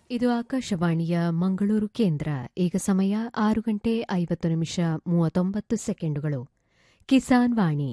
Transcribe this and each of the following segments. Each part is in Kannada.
ಇದು ಆಕಾಶವಾಣಿಯ ಮಂಗಳೂರು ಕೇಂದ್ರ ಈಗ ಸಮಯ ಆರು ಗಂಟೆ ಐವತ್ತು ನಿಮಿಷ ಮೂವತ್ತೊಂಬತ್ತು ಸೆಕೆಂಡುಗಳು ಕಿಸಾನ್ ವಾಣಿ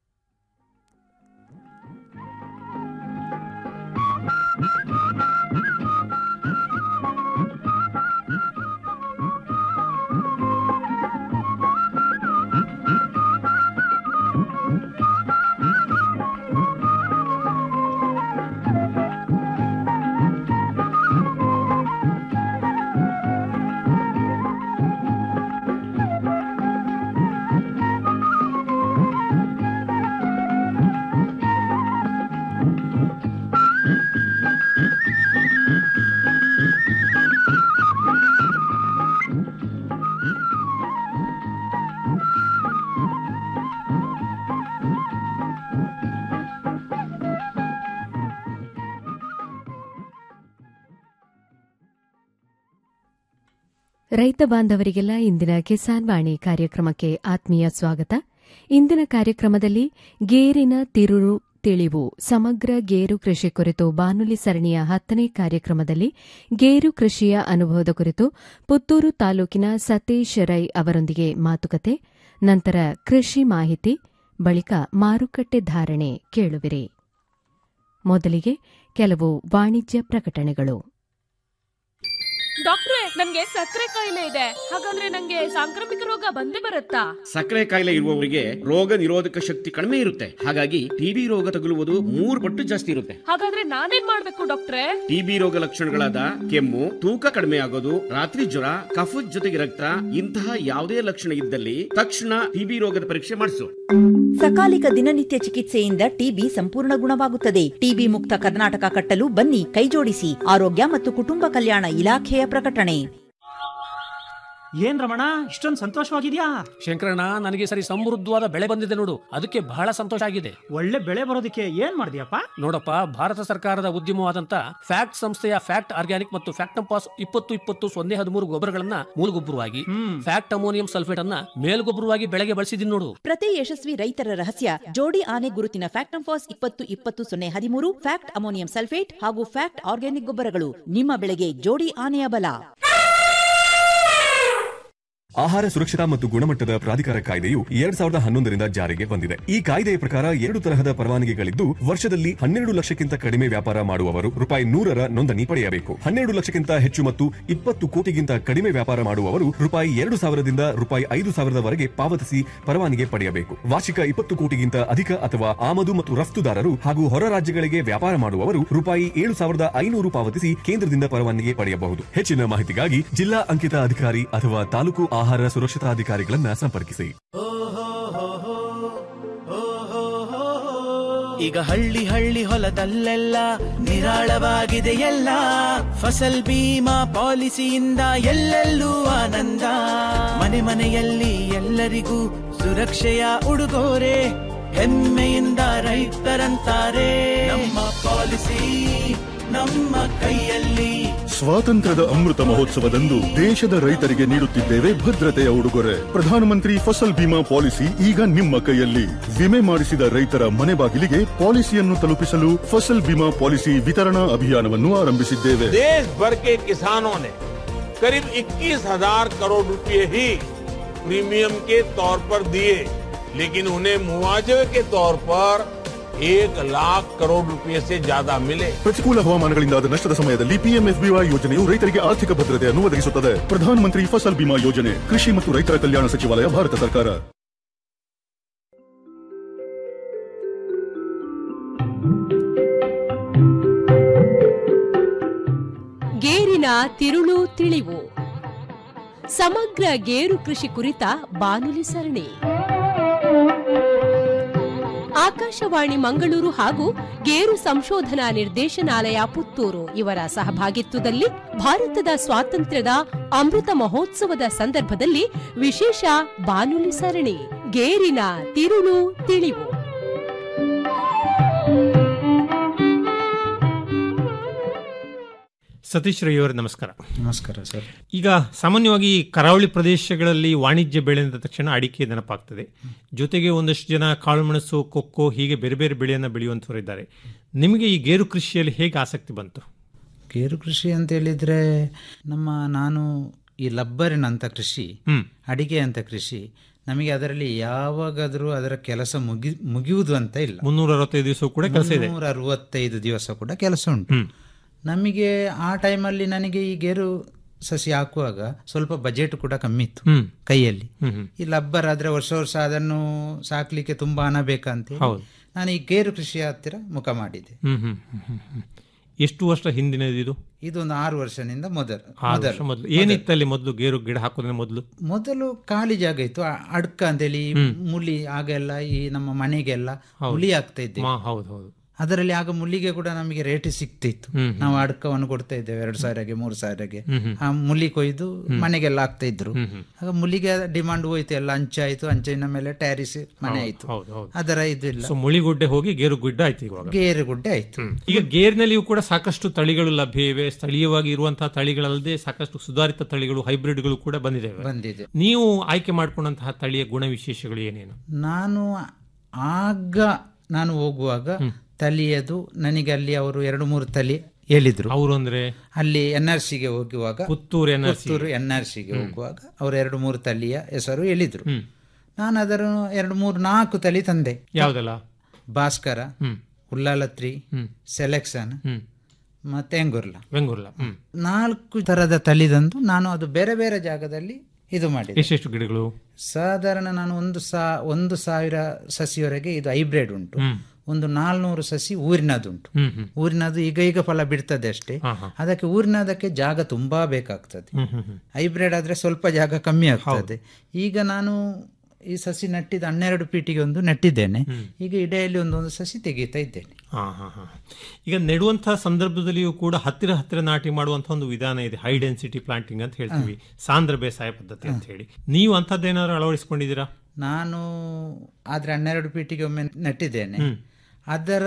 ರೈತ ಬಾಂಧವರಿಗೆಲ್ಲ ಇಂದಿನ ಕಿಸಾನ್ ವಾಣಿ ಕಾರ್ಯಕ್ರಮಕ್ಕೆ ಆತ್ಮೀಯ ಸ್ವಾಗತ ಇಂದಿನ ಕಾರ್ಯಕ್ರಮದಲ್ಲಿ ಗೇರಿನ ತಿರುಳು ತಿಳಿವು ಸಮಗ್ರ ಗೇರು ಕೃಷಿ ಕುರಿತು ಬಾನುಲಿ ಸರಣಿಯ ಹತ್ತನೇ ಕಾರ್ಯಕ್ರಮದಲ್ಲಿ ಗೇರು ಕೃಷಿಯ ಅನುಭವದ ಕುರಿತು ಪುತ್ತೂರು ತಾಲೂಕಿನ ಸತೀಶ್ ರೈ ಅವರೊಂದಿಗೆ ಮಾತುಕತೆ ನಂತರ ಕೃಷಿ ಮಾಹಿತಿ ಬಳಿಕ ಮಾರುಕಟ್ಟೆ ಧಾರಣೆ ಕೇಳುವಿರಿ ಮೊದಲಿಗೆ ಕೆಲವು ವಾಣಿಜ್ಯ ಪ್ರಕಟಣೆಗಳು ಡಾಕ್ಟ್ರೆ ನನ್ಗೆ ಸಕ್ಕರೆ ಕಾಯಿಲೆ ಇದೆ ಹಾಗಂದ್ರೆ ನಂಗೆ ಸಾಂಕ್ರಾಮಿಕ ರೋಗ ಬಂದೇ ಬರುತ್ತಾ ಸಕ್ಕರೆ ಕಾಯಿಲೆ ಇರುವವರಿಗೆ ರೋಗ ನಿರೋಧಕ ಶಕ್ತಿ ಕಡಿಮೆ ಇರುತ್ತೆ ಹಾಗಾಗಿ ಟಿಬಿ ರೋಗ ತಗುಲುವುದು ಮೂರು ಪಟ್ಟು ಜಾಸ್ತಿ ಇರುತ್ತೆ ಹಾಗಾದ್ರೆ ನಾನೇನ್ ಮಾಡ್ಬೇಕು ಡಾಕ್ಟ್ರೆ ಟಿಬಿ ರೋಗ ಲಕ್ಷಣಗಳಾದ ಕೆಮ್ಮು ತೂಕ ಕಡಿಮೆ ಆಗೋದು ರಾತ್ರಿ ಜ್ವರ ಕಫದ ಜೊತೆಗೆ ರಕ್ತ ಇಂತಹ ಯಾವುದೇ ಲಕ್ಷಣ ಇದ್ದಲ್ಲಿ ತಕ್ಷಣ ಟಿಬಿ ರೋಗದ ಪರೀಕ್ಷೆ ಮಾಡಿಸು ಸಕಾಲಿಕ ದಿನನಿತ್ಯ ಚಿಕಿತ್ಸೆಯಿಂದ ಟಿಬಿ ಸಂಪೂರ್ಣ ಗುಣವಾಗುತ್ತದೆ ಟಿಬಿ ಮುಕ್ತ ಕರ್ನಾಟಕ ಕಟ್ಟಲು ಬನ್ನಿ ಕೈಜೋಡಿಸಿ ಆರೋಗ್ಯ ಮತ್ತು ಕುಟುಂಬ ಕಲ್ಯಾಣ ಇಲಾಖೆಯ ಪ್ರಕಟಣೆ ಏನ್ ರಮಣ ಇಷ್ಟೊಂದು ಸಂತೋಷವಾಗಿದ್ಯಾ ಶಂಕರಣ್ಣ ನನಗೆ ಸರಿ ಸಮೃದ್ಧವಾದ ಬೆಳೆ ಬಂದಿದೆ ನೋಡು ಅದಕ್ಕೆ ಬಹಳ ಸಂತೋಷ ಆಗಿದೆ ಒಳ್ಳೆ ಬೆಳೆ ಬರೋದಕ್ಕೆ ಏನ್ ಮಾಡಿದ್ಯಪ್ಪ ನೋಡಪ್ಪ ಭಾರತ ಸರ್ಕಾರದ ಉದ್ಯಮವಾದಂತ ಫ್ಯಾಕ್ಟ್ ಸಂಸ್ಥೆಯ ಫ್ಯಾಕ್ಟ್ ಆರ್ಗ್ಯಾನಿಕ್ ಮತ್ತು ಫ್ಯಾಕ್ಟಂಪಾಸ್ ಇಪ್ಪತ್ತು ಇಪ್ಪತ್ತು ಸೊನ್ನೆ ಹದಿಮೂರು ಗೊಬ್ಬರಗಳನ್ನ ಮೂಲಗೊಬ್ಬರವಾಗಿ ಹ್ಮ್ ಫ್ಯಾಕ್ಟ್ ಅಮೋನಿಯಂ ಸಲ್ಫೇಟ್ ಅನ್ನ ಮೇಲ್ಗೊಬ್ಬರವಾಗಿ ಬೆಳೆಗೆ ಬಳಸಿದೀನಿ ನೋಡು ಪ್ರತಿ ಯಶಸ್ವಿ ರೈತರ ರಹಸ್ಯ ಜೋಡಿ ಆನೆ ಗುರುತಿನ ಫ್ಯಾಕ್ಟಂಫಾಸ್ ಇಪ್ಪತ್ತು ಇಪ್ಪತ್ತು ಸೊನ್ನೆ ಹದಿಮೂರು ಫ್ಯಾಕ್ಟ್ ಅಮೋನಿಯಂ ಸಲ್ಫೇಟ್ ಹಾಗೂ ಫ್ಯಾಕ್ಟ್ ಆರ್ಗ್ಯಾನಿಕ್ ಗೊಬ್ಬರಗಳು ನಿಮ್ಮ ಬೆಳೆಗೆ ಜೋಡಿ ಆನೆಯ ಬಲ ಆಹಾರ ಸುರಕ್ಷತಾ ಮತ್ತು ಗುಣಮಟ್ಟದ ಪ್ರಾಧಿಕಾರ ಕಾಯ್ದೆಯು ಎರಡ್ ಸಾವಿರದ ಹನ್ನೊಂದರಿಂದ ಜಾರಿಗೆ ಬಂದಿದೆ ಈ ಕಾಯ್ದೆಯ ಪ್ರಕಾರ ಎರಡು ತರಹದ ಪರವಾನಗಿಗಳಿದ್ದು ವರ್ಷದಲ್ಲಿ ಹನ್ನೆರಡು ಲಕ್ಷಕ್ಕಿಂತ ಕಡಿಮೆ ವ್ಯಾಪಾರ ಮಾಡುವವರು ರೂಪಾಯಿ ನೂರರ ನೋಂದಣಿ ಪಡೆಯಬೇಕು ಹನ್ನೆರಡು ಲಕ್ಷಕ್ಕಿಂತ ಹೆಚ್ಚು ಮತ್ತು ಇಪ್ಪತ್ತು ಕೋಟಿಗಿಂತ ಕಡಿಮೆ ವ್ಯಾಪಾರ ಮಾಡುವವರು ರೂಪಾಯಿ ಎರಡು ಸಾವಿರದಿಂದ ರೂಪಾಯಿ ಐದು ಸಾವಿರದವರೆಗೆ ಪಾವತಿಸಿ ಪರವಾನಗಿ ಪಡೆಯಬೇಕು ವಾರ್ಷಿಕ ಇಪ್ಪತ್ತು ಕೋಟಿಗಿಂತ ಅಧಿಕ ಅಥವಾ ಆಮದು ಮತ್ತು ರಫ್ತುದಾರರು ಹಾಗೂ ಹೊರ ರಾಜ್ಯಗಳಿಗೆ ವ್ಯಾಪಾರ ಮಾಡುವವರು ರೂಪಾಯಿ ಏಳು ಸಾವಿರದ ಐನೂರು ಪಾವತಿಸಿ ಕೇಂದ್ರದಿಂದ ಪರವಾನಗಿ ಪಡೆಯಬಹುದು ಹೆಚ್ಚಿನ ಮಾಹಿತಿಗಾಗಿ ಜಿಲ್ಲಾ ಅಂಕಿತ ಅಧಿಕಾರಿ ಅಥವಾ ತಾಲೂಕು ಆಹಾರ ಸುರಕ್ಷತಾಧಿಕಾರಿಗಳನ್ನ ಸಂಪರ್ಕಿಸಿ ಈಗ ಹಳ್ಳಿ ಹಳ್ಳಿ ಹೊಲದಲ್ಲೆಲ್ಲ ನಿರಾಳವಾಗಿದೆ ಎಲ್ಲ ಫಸಲ್ ಬೀಮಾ ಪಾಲಿಸಿಯಿಂದ ಎಲ್ಲೆಲ್ಲೂ ಆನಂದ ಮನೆ ಮನೆಯಲ್ಲಿ ಎಲ್ಲರಿಗೂ ಸುರಕ್ಷೆಯ ಉಡುಗೊರೆ ಹೆಮ್ಮೆಯಿಂದ ರೈತರಂತಾರೆ ನಮ್ಮ ಪಾಲಿಸಿ ನಮ್ಮ ಕೈಯಲ್ಲಿ ಸ್ವಾತಂತ್ರ್ಯದ ಅಮೃತ ಮಹೋತ್ಸವದಂದು ದೇಶದ ರೈತರಿಗೆ ನೀಡುತ್ತಿದ್ದೇವೆ ಭದ್ರತೆಯ ಉಡುಗೊರೆ ಪ್ರಧಾನಮಂತ್ರಿ ಫಸಲ್ ಬಿಮಾ ಪಾಲಿಸಿ ಈಗ ನಿಮ್ಮ ಕೈಯಲ್ಲಿ ವಿಮೆ ಮಾಡಿಸಿದ ರೈತರ ಮನೆ ಬಾಗಿಲಿಗೆ ಪಾಲಿಸಿಯನ್ನು ತಲುಪಿಸಲು ಫಸಲ್ ಬಿಮಾ ಪಾಲಿಸಿ ವಿತರಣಾ ಅಭಿಯಾನವನ್ನು ಆರಂಭಿಸಿದ್ದೇವೆ देश भर के किसानों ने करीब 21,000 करोड़ रुपए ही प्रीमियम के तौर पर दिए लेकिन उन्हें मुआवजे के तौर पर एक लाख करोड़ रुपए से ज्यादा मिले ಪ್ರತಿಕೂಲ ಹವಾಮಾನಗಳಿಂದಾದ ನಷ್ಟದ ಸಮಯದಲ್ಲಿ ಪಿಎಂಎಫ್ಬಿವೈ ಯೋಜನೆಯು ರೈತರಿಗೆ ಆರ್ಥಿಕ ಭದ್ರತೆಯನ್ನು ಒದಗಿಸುತ್ತದೆ ಪ್ರಧಾನಮಂತ್ರಿ ಫಸಲ್ ಬಿಮಾ ಯೋಜನೆ ಕೃಷಿ ಮತ್ತು ರೈತರ ಕಲ್ಯಾಣ ಸಚಿವಾಲಯ ಭಾರತ ಸರ್ಕಾರ ಗೇರಿನ ತಿರುಳು ತಿಳಿವು ಸಮಗ್ರ ಗೇರು ಕೃಷಿ ಕುರಿತ ಬಾನುಲಿ ಸರಣಿ ಆಕಾಶವಾಣಿ ಮಂಗಳೂರು ಹಾಗೂ ಗೇರು ಸಂಶೋಧನಾ ನಿರ್ದೇಶನಾಲಯ ಪುತ್ತೂರು ಇವರ ಸಹಭಾಗಿತ್ವದಲ್ಲಿ ಭಾರತದ ಸ್ವಾತಂತ್ರ್ಯದ ಅಮೃತ ಮಹೋತ್ಸವದ ಸಂದರ್ಭದಲ್ಲಿ ವಿಶೇಷ ಬಾನುಲಿ ಸರಣಿ ಗೇರಿನ ತಿರುಳು ತಿಳಿವು ಸತೀಶ್ ರೈ ಅವರೇ ನಮಸ್ಕಾರ ನಮಸ್ಕಾರ ಸರ್ ಈಗ ಸಾಮಾನ್ಯವಾಗಿ ಕರಾವಳಿ ಪ್ರದೇಶಗಳಲ್ಲಿ ವಾಣಿಜ್ಯ ಬೆಳೆ ಅಂದ ತಕ್ಷಣ ಅಡಿಕೆ ನೆನಪಾಗ್ತದೆ ಜೊತೆಗೆ ಒಂದಷ್ಟು ಜನ ಕಾಳುಮೆಣಸು ಕೊಕ್ಕೋ ಹೀಗೆ ಬೇರೆ ಬೇರೆ ಬೆಳೆಯನ್ನು ಬೆಳೆಯುವಂಥವ್ರು ಇದ್ದಾರೆ ನಿಮಗೆ ಈ ಗೇರು ಕೃಷಿಯಲ್ಲಿ ಹೇಗೆ ಆಸಕ್ತಿ ಬಂತು ಗೇರು ಕೃಷಿ ಅಂತ ಹೇಳಿದ್ರೆ ನಮ್ಮ ನಾನು ಈ ಲಬ್ಬರಿನ ಅಂತ ಕೃಷಿ ಹ್ಮ್. ಅಡಿಕೆ ಅಂತ ಕೃಷಿ ನಮಗೆ ಅದರಲ್ಲಿ ಯಾವಾಗಾದರೂ ಅದರ ಕೆಲಸ ಮುಗಿ ಮುಗಿಯುವುದು ಅಂತ ಇಲ್ಲ ಮುನ್ನೂರ ಅರವತ್ತೈದು ದಿವಸ ಕೂಡ ಕೆಲಸ ಇದೆ ಮುನ್ನೂರ ಅರವತ್ತೈದು ದಿವಸ ಕೂಡ ಕೆಲಸ ಉಂಟು ನಮಗೆ ಆ ಟೈಮಲ್ಲಿ ನನಗೆ ಈ ಗೇರು ಸಸಿ ಹಾಕುವಾಗ ಸ್ವಲ್ಪ ಬಜೆಟ್ ಕೂಡ ಕಮ್ಮಿ ಇತ್ತು ಹ್ಮ್. ಕೈಯಲ್ಲಿ ಹ್ಮ್ ಹ್ಮ್. ಈ ಲಬ್ಬರ್ ಆದ್ರೆ ವರ್ಷ ವರ್ಷ ಅದನ್ನು ಸಾಕ್ಲಿಕ್ಕೆ ತುಂಬಾ ಹಣ ಬೇಕಂತ ಹೌದು. ನಾನು ಈ ಗೇರು ಕೃಷಿಯ ಹತ್ತಿರ ಮುಖ ಮಾಡಿದೆ ಹ್ಮ್ ಹ್ಮ್ ಹ್ಮ್ ಹ್ಮ್ ಹ್ಮ್. ಎಷ್ಟು ವರ್ಷ ಹಿಂದಿನದು ಇದು ಇದೊಂದು ಆರು ವರ್ಷದಿಂದ ಮೊದಲು ಆರು ವರ್ಷ ಮೊದಲು ಏನಿತ್ತಲ್ಲಿ ಮೊದಲು ಗೇರು ಗಿಡ ಹಾಕೋದ್ರೆ ಮೊದಲು ಮೊದಲು ಖಾಲಿ ಜಾಗ ಇತ್ತು ಆ ಅಡ್ಕ ಅಂತೇಳಿ ಮುಳಿ ಆಗೆಲ್ಲ ಈ ನಮ್ಮ ಮನೆಗೆಲ್ಲ ಹೌದು. ಹುಳಿ ಆಗ್ತಾ ಇದ್ದೆ ಮಾ- ಹೌದು ಹೌದು ಅದರಲ್ಲಿ ಆಗ ಮುಳ್ಳಿಗೆ ಕೂಡ ನಮಗೆ ರೇಟ್ ಸಿಗ್ತಿತ್ತು ಹ್ಮ್, ಹ್ಮ್. ನಾವು ಅಡ್ಕವನ್ನು ಕೊಡ್ತಾ ಇದ್ದೇವೆ ಎರಡು ಸಾವಿರಗೆ ಮೂರು ಸಾವಿರಗೆ ಹ್ಮ್, ಹ್ಮ್. ಆ ಮುಳ್ಳಿ ಕೊಯ್ದು ಮನೆಗೆಲ್ಲ ಹಾಕ್ತಾ ಇದ್ರು ಹ್ಮ್, ಹ್ಮ್. ಆಗ ಮುಳ್ಳಿಗೆ ಡಿಮಾಂಡ್ ಹೋಯ್ತು ಎಲ್ಲ ಅಂಚಾಯ್ತು ಅಂಚಿನ ಮೇಲೆ ಟ್ಯಾರಿಸ್ ಮನೆ ಹೌದು, ಆಯ್ತು ಹೌದು, ಹೌದು. ಅದರ ಇದು ಇಲ್ಲ ಸೊ ಮುಳಿಗುಡ್ಡೆ ಹೋಗಿ ಗೇರು ಗುಡ್ಡ ಆಯ್ತು ಇವಾಗ ಗೇರುಗುಡ್ಡೆ ಆಯ್ತು ಈಗ ಗೇರ್ನಲ್ಲಿಯೂ ಕೂಡ ಸಾಕಷ್ಟು ತಳಿಗಳು ಲಭ್ಯ ಇವೆ ಸ್ಥಳೀಯವಾಗಿ ಇರುವಂತಹ ತಳಿಗಳಲ್ಲದೆ ಸಾಕಷ್ಟು ಸುಧಾರಿತ ತಳಿಗಳು ಹೈಬ್ರಿಡ್ಗಳು ಕೂಡ ಬಂದಿದ್ದಾವೆ ಬಂದಿದೆ ನೀವು ಆಯ್ಕೆ ಮಾಡಿಕೊಂಡಂತಹ ತಳಿಯ ಗುಣ ವಿಶೇಷಗಳು ಏನೇನು ನಾನು ಆಗ ನಾನು ಹೋಗುವಾಗ ತಲಿಯದು ನನಗೆ ಅಲ್ಲಿ ಅವರು ಎರಡು ಮೂರು ತಲಿ ಹೇಳಿದ್ರು ಅವರು ಅಂದ್ರೆ ಅಲ್ಲಿ ಎನ್ ಆರ್ ಸಿಗೆ ಹೋಗುವಾಗ Puttur NRC. Puttur N R ಸಿಗೆ ಹೋಗುವಾಗ ಅವರು ಎರಡು ಮೂರು ತಲಿಯ ಹೆಸರು ಹೇಳಿದ್ರು ಹ್ಮ್. ನಾನು ಅದರ ಎರಡು ಮೂರು ನಾಲ್ಕು ತಲಿ ತಂದೆ ಯಾವ್ದೆಲ್ಲ ಭಾಸ್ಕರ ಹ್ಮ್. ಉಲ್ಲಾಲತ್ರಿ ಹ್ಮ್. ಸೆಲೆಕ್ಷನ್ ಹ್ಮ್. ಮತ್ತೆ ಎಂಗುರ್ಲ ಬೆಂಗುರ್ಲ ಹ್ಮ್ ನಾಲ್ಕು ತರದ ತಳಿದಂದು ನಾನು ಅದು ಬೇರೆ ಬೇರೆ ಜಾಗದಲ್ಲಿ ಇದು ಮಾಡಿದೆ ಎಷ್ಟೆಷ್ಟು ಗಿಡಗಳು ಸಾಧಾರಣ ನಾನು ಒಂದು ಸಾ ಒಂದು ಸಾವಿರ ಸಸಿವರೆಗೆ ಇದು ಹೈಬ್ರಿಡ್ ಉಂಟು ಹ್ಮ್. ಒಂದು ನಾಲ್ನೂರು ಸಸಿ ಊರಿನದುಂಟು ಹ್ಮ್ ಹ್ಮ್ ಊರಿನದು ಈಗ ಈಗ ಫಲ ಬಿಡ್ತದೆ ಅಷ್ಟೇ ಹಾ, ಹಾ. ಅದಕ್ಕೆ ಊರಿನದಕ್ಕೆ ಜಾಗ ತುಂಬಾ ಬೇಕಾಗ್ತದೆ ಹ್ಮ್ ಹ್ಮ್ ಹ್ಮ್ ಹೈಬ್ರಿಡ್ ಆದ್ರೆ ಸ್ವಲ್ಪ ಜಾಗ ಕಮ್ಮಿ ಆಗ್ತದೆ ಈಗ ನಾನು ಈ ಸಸಿ ನಟ್ಟಿದ ಹನ್ನೆರಡು ಪೀಟಿಗೆ ಒಂದು ನೆಟ್ಟಿದ್ದೇನೆ ಈಗ ಇಡೆಯಲ್ಲಿ ಒಂದೊಂದು ಸಸಿ ತೆಗೀತಾ ಇದ್ದೇನೆ ಹಾ ಹಾ ಹಾ ಈಗ ನೆಡುವಂತಹ ಸಂದರ್ಭದಲ್ಲಿಯೂ ಕೂಡ ಹತ್ತಿರ ಹತ್ತಿರ ನಾಟಿ ಮಾಡುವಂತಹ ಒಂದು ವಿಧಾನ ಇದೆ ಹೈ ಡೆನ್ಸಿಟಿ ಪ್ಲಾಂಟಿಂಗ್ ಅಂತ ಹೇಳ್ತೀವಿ ಸಾಂದ್ರ ಬೇಸಾಯ ಪದ್ಧತಿ ಅಂತ ಹೇಳಿ ನೀವು ಅಂತದ್ದೇನಾದ್ರು ಅಳವಡಿಸಿಕೊಂಡಿದ್ದೀರಾ ನಾನು ಆದ್ರೆ ಹನ್ನೆರಡು ಪೀಟಿಗೆ ಒಮ್ಮೆ ನೆಟ್ಟಿದ್ದೇನೆ ಹ್ಮ್. ಅದರ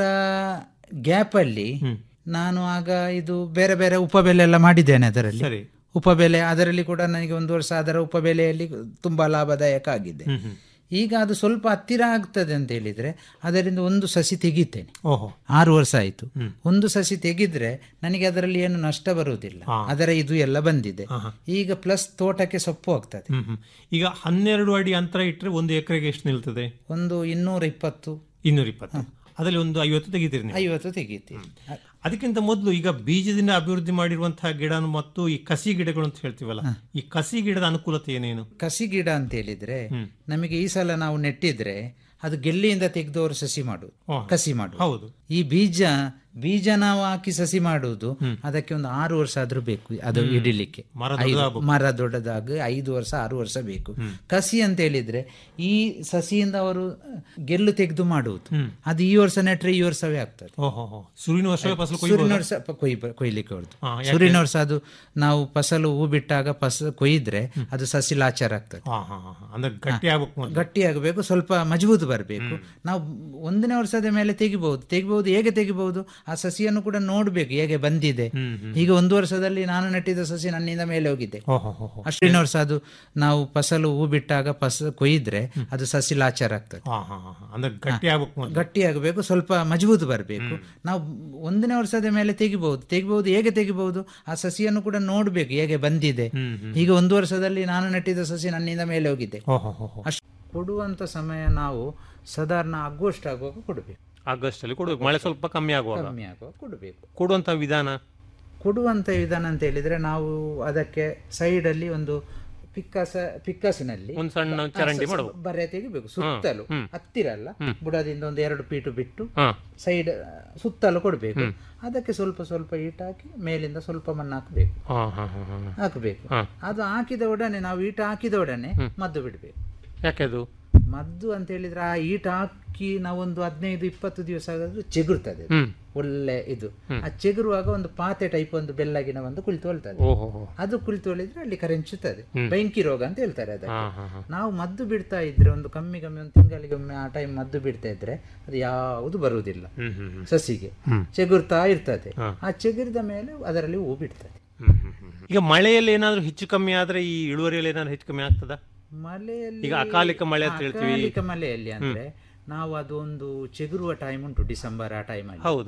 ಗ್ಯಾಪ್ ಅಲ್ಲಿ ನಾನು ಆಗ ಇದು ಬೇರೆ ಬೇರೆ ಉಪಬೆಲೆ ಎಲ್ಲ ಮಾಡಿದ್ದೇನೆ ಅದರಲ್ಲಿ ಸರಿ ಉಪಬೆಲೆ ಅದರಲ್ಲಿ ಕೂಡ ನನಗೆ ಒಂದು ವರ್ಷ ಅದರ ಉಪಬೆಲೆಯಲ್ಲಿ ತುಂಬಾ ಲಾಭದಾಯಕ ಆಗಿದೆ ಹ್ಮ್ ಹ್ಮ್ ಈಗ ಅದು ಸ್ವಲ್ಪ ಹತ್ತಿರ ಆಗ್ತದೆ ಅಂತ ಹೇಳಿದ್ರೆ ಅದರಿಂದ ಒಂದು ಸಸಿ ತೆಗಿತೇನೆ ಓಹೋ ಆರು ವರ್ಷ ಆಯ್ತು ಒಂದು ಸಸಿ ತೆಗಿದ್ರೆ ನನಗೆ ಅದರಲ್ಲಿ ಏನು ನಷ್ಟ ಬರುವುದಿಲ್ಲ ಅದರ ಇದು ಎಲ್ಲ ಬಂದಿದೆ ಈಗ ಪ್ಲಸ್ ತೋಟಕ್ಕೆ ಸೊಪ್ಪು ಆಗ್ತದೆ ಹ್ಮ್ ಹ್ಮ್ ಈಗ ಹನ್ನೆರಡು ಅಡಿ ಅಂತರ ಇಟ್ಟರೆ ಒಂದು ಎಕರೆಗೆ ಎಷ್ಟು ನಿಲ್ತದೆ ಒಂದು ಇನ್ನೂರ ಇಪ್ಪತ್ತು ಇನ್ನೂರ ಇಪ್ಪತ್ತು ಅದರಲ್ಲಿ ಒಂದು ಐವತ್ತು ತೆಗಿತೀರಿ ನೀವು ಐವತ್ತು ತೆಗಿತೀವಿ ಅದಕ್ಕಿಂತ ಮೊದಲು ಈಗ ಬೀಜದಿಂದ ಅಭಿವೃದ್ಧಿ ಮಾಡಿರುವಂತಹ ಗಿಡ ಮತ್ತು ಈ ಕಸಿ ಗಿಡಗಳು ಅಂತ ಹೇಳ್ತೀವಲ್ಲ ಈ ಕಸಿ ಗಿಡದ ಅನುಕೂಲತೆ ಏನೇನು ಕಸಿ ಗಿಡ ಅಂತ ಹೇಳಿದ್ರೆ ನಮಗೆ ಈ ಸಲ ನಾವು ನೆಟ್ಟಿದ್ರೆ ಅದು ಗೆಲ್ಲಿಯಿಂದ ತೆಗೆದವರು ಸಸಿ ಮಾಡುದು ಕಸಿ ಮಾಡುದು ಹೌದು ಈ ಬೀಜ ಬೀಜ ನಾವು ಹಾಕಿ ಸಸಿ ಮಾಡುವುದು ಅದಕ್ಕೆ ಒಂದು ಆರು ವರ್ಷ ಆದ್ರೂ ಬೇಕು ಅದು ಇಡಿಲಿಕ್ಕೆ ಮರ ಐದು- ದೊಡ್ಡದಾಗ್ಬೇಕು. ಮರ ದೊಡ್ಡದಾಗ ಐದು ವರ್ಷ ಆರು ವರ್ಷ ಬೇಕು ಕಸಿ ಅಂತ ಹೇಳಿದ್ರೆ ಈ ಸಸಿಯಿಂದ ಅವರು ಗೆಲ್ಲು ತೆಗೆದು ಮಾಡುವುದು ಅದು ಈ ವರ್ಷ ನೆಟ್ರೆ ಈ ವರ್ಷವೇ ಆಗ್ತದೆ ಓಹೋ ಹೋ. ಸುರಿನ ವರ್ಷವೇ ಫಸಲು ಸುರಿನ ಕೊಯ್ಬೋದು ವರ್ಷ ಪ- ಕೊಯ್ ಕೊಯ್ಲಿಕ್ಕೆ ಹೊರದು ಹಾ, ಯಾಕೆ? ಸುರಿನ ವರ್ಷ ಅದು ನಾವು ಫಸಲು ಹೂ ಬಿಟ್ಟಾಗ ಫಸ ಕೊಯ್ದ್ರೆ ಅದು ಸಸಿ ಲಾಚಾರ ಆಗ್ತದೆ ಹಾ ಹಾ ಹಾ ಹಾ. ಅಂದ್ರೆ ಗಟ್ಟಿ ಆಗ್ಬೇಕು ಮೊದ್ಲು. ಗಟ್ಟಿಯಾಗಬೇಕು ಸ್ವಲ್ಪ ಮಜಬೂತು ಬರಬೇಕು ನಾವು ಒಂದನೇ ವರ್ಷದ ಮೇಲೆ ತೆಗಿಬಹುದು ತೆಗಿಬಹುದು ಹೇಗೆ ತೆಗಿಬಹುದು ಆ ಸಸಿಯನ್ನು ಕೂಡ ನೋಡ್ಬೇಕು ಹೇಗೆ ಬಂದಿದೆ ಈಗ ಒಂದು ವರ್ಷದಲ್ಲಿ ನಾನು ನೆಟ್ಟಿದ ಸಸಿ ನನ್ನಿಂದ ಮೇಲೆ ಹೋಗಿದೆ ಓಹೋ ಹೋ ಹೋ. ಅಷ್ಟಿನ ವರ್ಷ ಅದು ನಾವು ಫಸಲು ಹೂ ಬಿಟ್ಟಾಗ ಫಸ ಕೊಯ್ದ್ರೆ ಅದು ಸಸಿ ಲಾಚಾರ ಆಗ್ತದೆ ಹಾ ಹಾ ಹಾ ಹಾ. ಅಂದ್ರೆ ಗಟ್ಟಿ ಆಗ್ಬೇಕು ಮೊದ್ಲು. ಗಟ್ಟಿಯಾಗಬೇಕು ಸ್ವಲ್ಪ ಮಜಬೂತು ಬರಬೇಕು ನಾವು ಒಂದನೇ ವರ್ಷದ ಮೇಲೆ ತೆಗಿಬಹುದು ತೆಗಿಬಹುದು ಹೇಗೆ ತೆಗಿಬಹುದು ಆ ಸಸಿಯನ್ನು ಕೂಡ ನೋಡ್ಬೇಕು ಹೇಗೆ ಬಂದಿದೆ ಈಗ ಒಂದು ವರ್ಷದಲ್ಲಿ ನಾನು ನೆಟ್ಟಿದ ಸಸಿ ನನ್ನಿಂದ ಮೇಲೆ ಹೋಗಿದೆ ಓಹೋ ಹೋ ಹೋ. ಅಷ್ಟು ಕೊಡುವಂತ ಸಮಯ ನಾವು ಸಾಧಾರಣ ಆಗಸ್ಟ್ ಆಗುವಾಗ ಕೊಡಬೇಕು ಆಗಸ್ಟ್ ಅಲ್ಲಿ ಕೊಡ್ಬೇಕು ಮಳೆ ಸ್ವಲ್ಪ ಕಮ್ಮಿ ಆಗುವಾಗ ಕಮ್ಮಿ ಆಗುವಾಗ ಕೊಡಬೇಕು ಕೊಡುವಂತ ವಿಧಾನ ಕೊಡುವಂತ ವಿಧಾನ ಅಂತ ಹೇಳಿದ್ರೆ ನಾವು ಅದಕ್ಕೆ ಸೈಡ್ ಅಲ್ಲಿ ಒಂದು ಪಿಕ್ಕಾಸ ಪಿಕ್ಕಾಸಿನಲ್ಲಿ ಒಂದು ಸಣ್ಣ ಚರಂಡಿ ಆ, ಸ- ಮಾಡ್ಬೇಕು. ಬರೆ ತೆಗಿಬೇಕು ಸುತ್ತಲೂ ಹ್ಮ್. ಹತ್ತಿರ ಅಲ್ಲ ಬುಡದಿಂದ ಒಂದು ಎರಡು ಪೀಟು ಬಿಟ್ಟು ಹಾ. ಸೈಡ್ ಸುತ್ತಲೂ ಕೊಡಬೇಕು ಅದಕ್ಕೆ ಸ್ವಲ್ಪ ಸ್ವಲ್ಪ ಈಟ್ ಹಾಕಿ ಮೇಲಿಂದ ಸ್ವಲ್ಪ ಮಣ್ಣು ಹಾಕಬೇಕು ಹಾ ಹಾ ಹಾ ಹಾ ಹಾಕಬೇಕು ಹಾ. ಅದು ಹಾಕಿದ ಒಡನೆ ನಾವು ಈಟ ಹಾಕಿದ ಒಡನೆ ಮದ್ದು ಬಿಡಬೇಕು ಯಾಕೆ ಅದು ಮದ್ದು ಅಂತ ಹೇಳಿದ್ರೆ ಆ ಈಟ ಹಾಕಿ ನಾವೊಂದು ಹದಿನೈದು ಇಪ್ಪತ್ತು ದಿವಸ ಆಗಾದ್ರೂ ಚೆಗುರ್ತದೆ ಅದು. ಹ್ಮ್. ಒಳ್ಳೆ ಇದು ಆ ಚೆಗುರುವಾಗ ಒಂದು ಪಾತೆ ಟೈಪ್ ಒಂದು ಬೆಲ್ಲಗಿನ ಒಂದು ಕುಳಿತುಕೊಳ್ತದೆ ಓಹೋ ಹೋ. ಅದು ಕುಳಿತುಕೊಳ್ಳಿದ್ರೆ ಅಲ್ಲಿ ಕರೆಂಚುತ್ತದೆ ಹ್ಮ್. ಬೆಂಕಿ ರೋಗ ಅಂತ ಹೇಳ್ತಾರೆ ಅದಕ್ಕೆ ಹಾ, ಹಾ, ಹಾ. ನಾವು ಮದ್ದು ಬಿಡ್ತಾ ಇದ್ರೆ ಒಂದು ಕಮ್ಮಿ ಕಮ್ಮಿ ಒಂದು ತಿಂಗಳಿಗೊಮ್ಮೆ ಆ ಟೈಮ್ ಮದ್ದು ಬಿಡ್ತಾ ಇದ್ರೆ ಅದು ಯಾವುದು ಬರುವುದಿಲ್ಲ ಹ್ಮ್ ಹ್ಮ್ ಹ್ಮ್. ಸಸಿಗೆ ಹ್ಮ್. ಚೆಗುರ್ತಾ ಇರ್ತದೆ ಹಾ. ಆ ಚೆಗುರಿದ ಮೇಲೆ ಅದರಲ್ಲಿ ಹೂ ಬಿಡ್ತದೆ ಹ್ಮ್ ಹ್ಮ್ ಹ್ಮ್. ಈಗ ಮಳೆಯಲ್ಲಿ ಏನಾದ್ರೂ ಹೆಚ್ಚು ಕಮ್ಮಿ ಆದ್ರೆ ಈ ಇಳುವರಿಯಲ್ಲಿ ಏನಾದ್ರು ಹೆಚ್ಚು ಕಮ್ಮಿ ಆಗ್ತದ ಮಳೆಯಲ್ಲಿ ಈಗ ಅಕಾಲಿಕ ಮಳೆ ಅಂತ ಹೇಳ್ತೀವಿ. ಅಕಾಲಿಕ ಮಳೆಯಲ್ಲಿ ಅಂದ್ರೆ ನಾವು ಅದೊಂದು ಚೆಗುರುವ ಟೈಮ್ ಉಂಟು ಡಿಸೆಂಬರ್ ಆ ಟೈಮಲ್ಲಿ ಹೌದು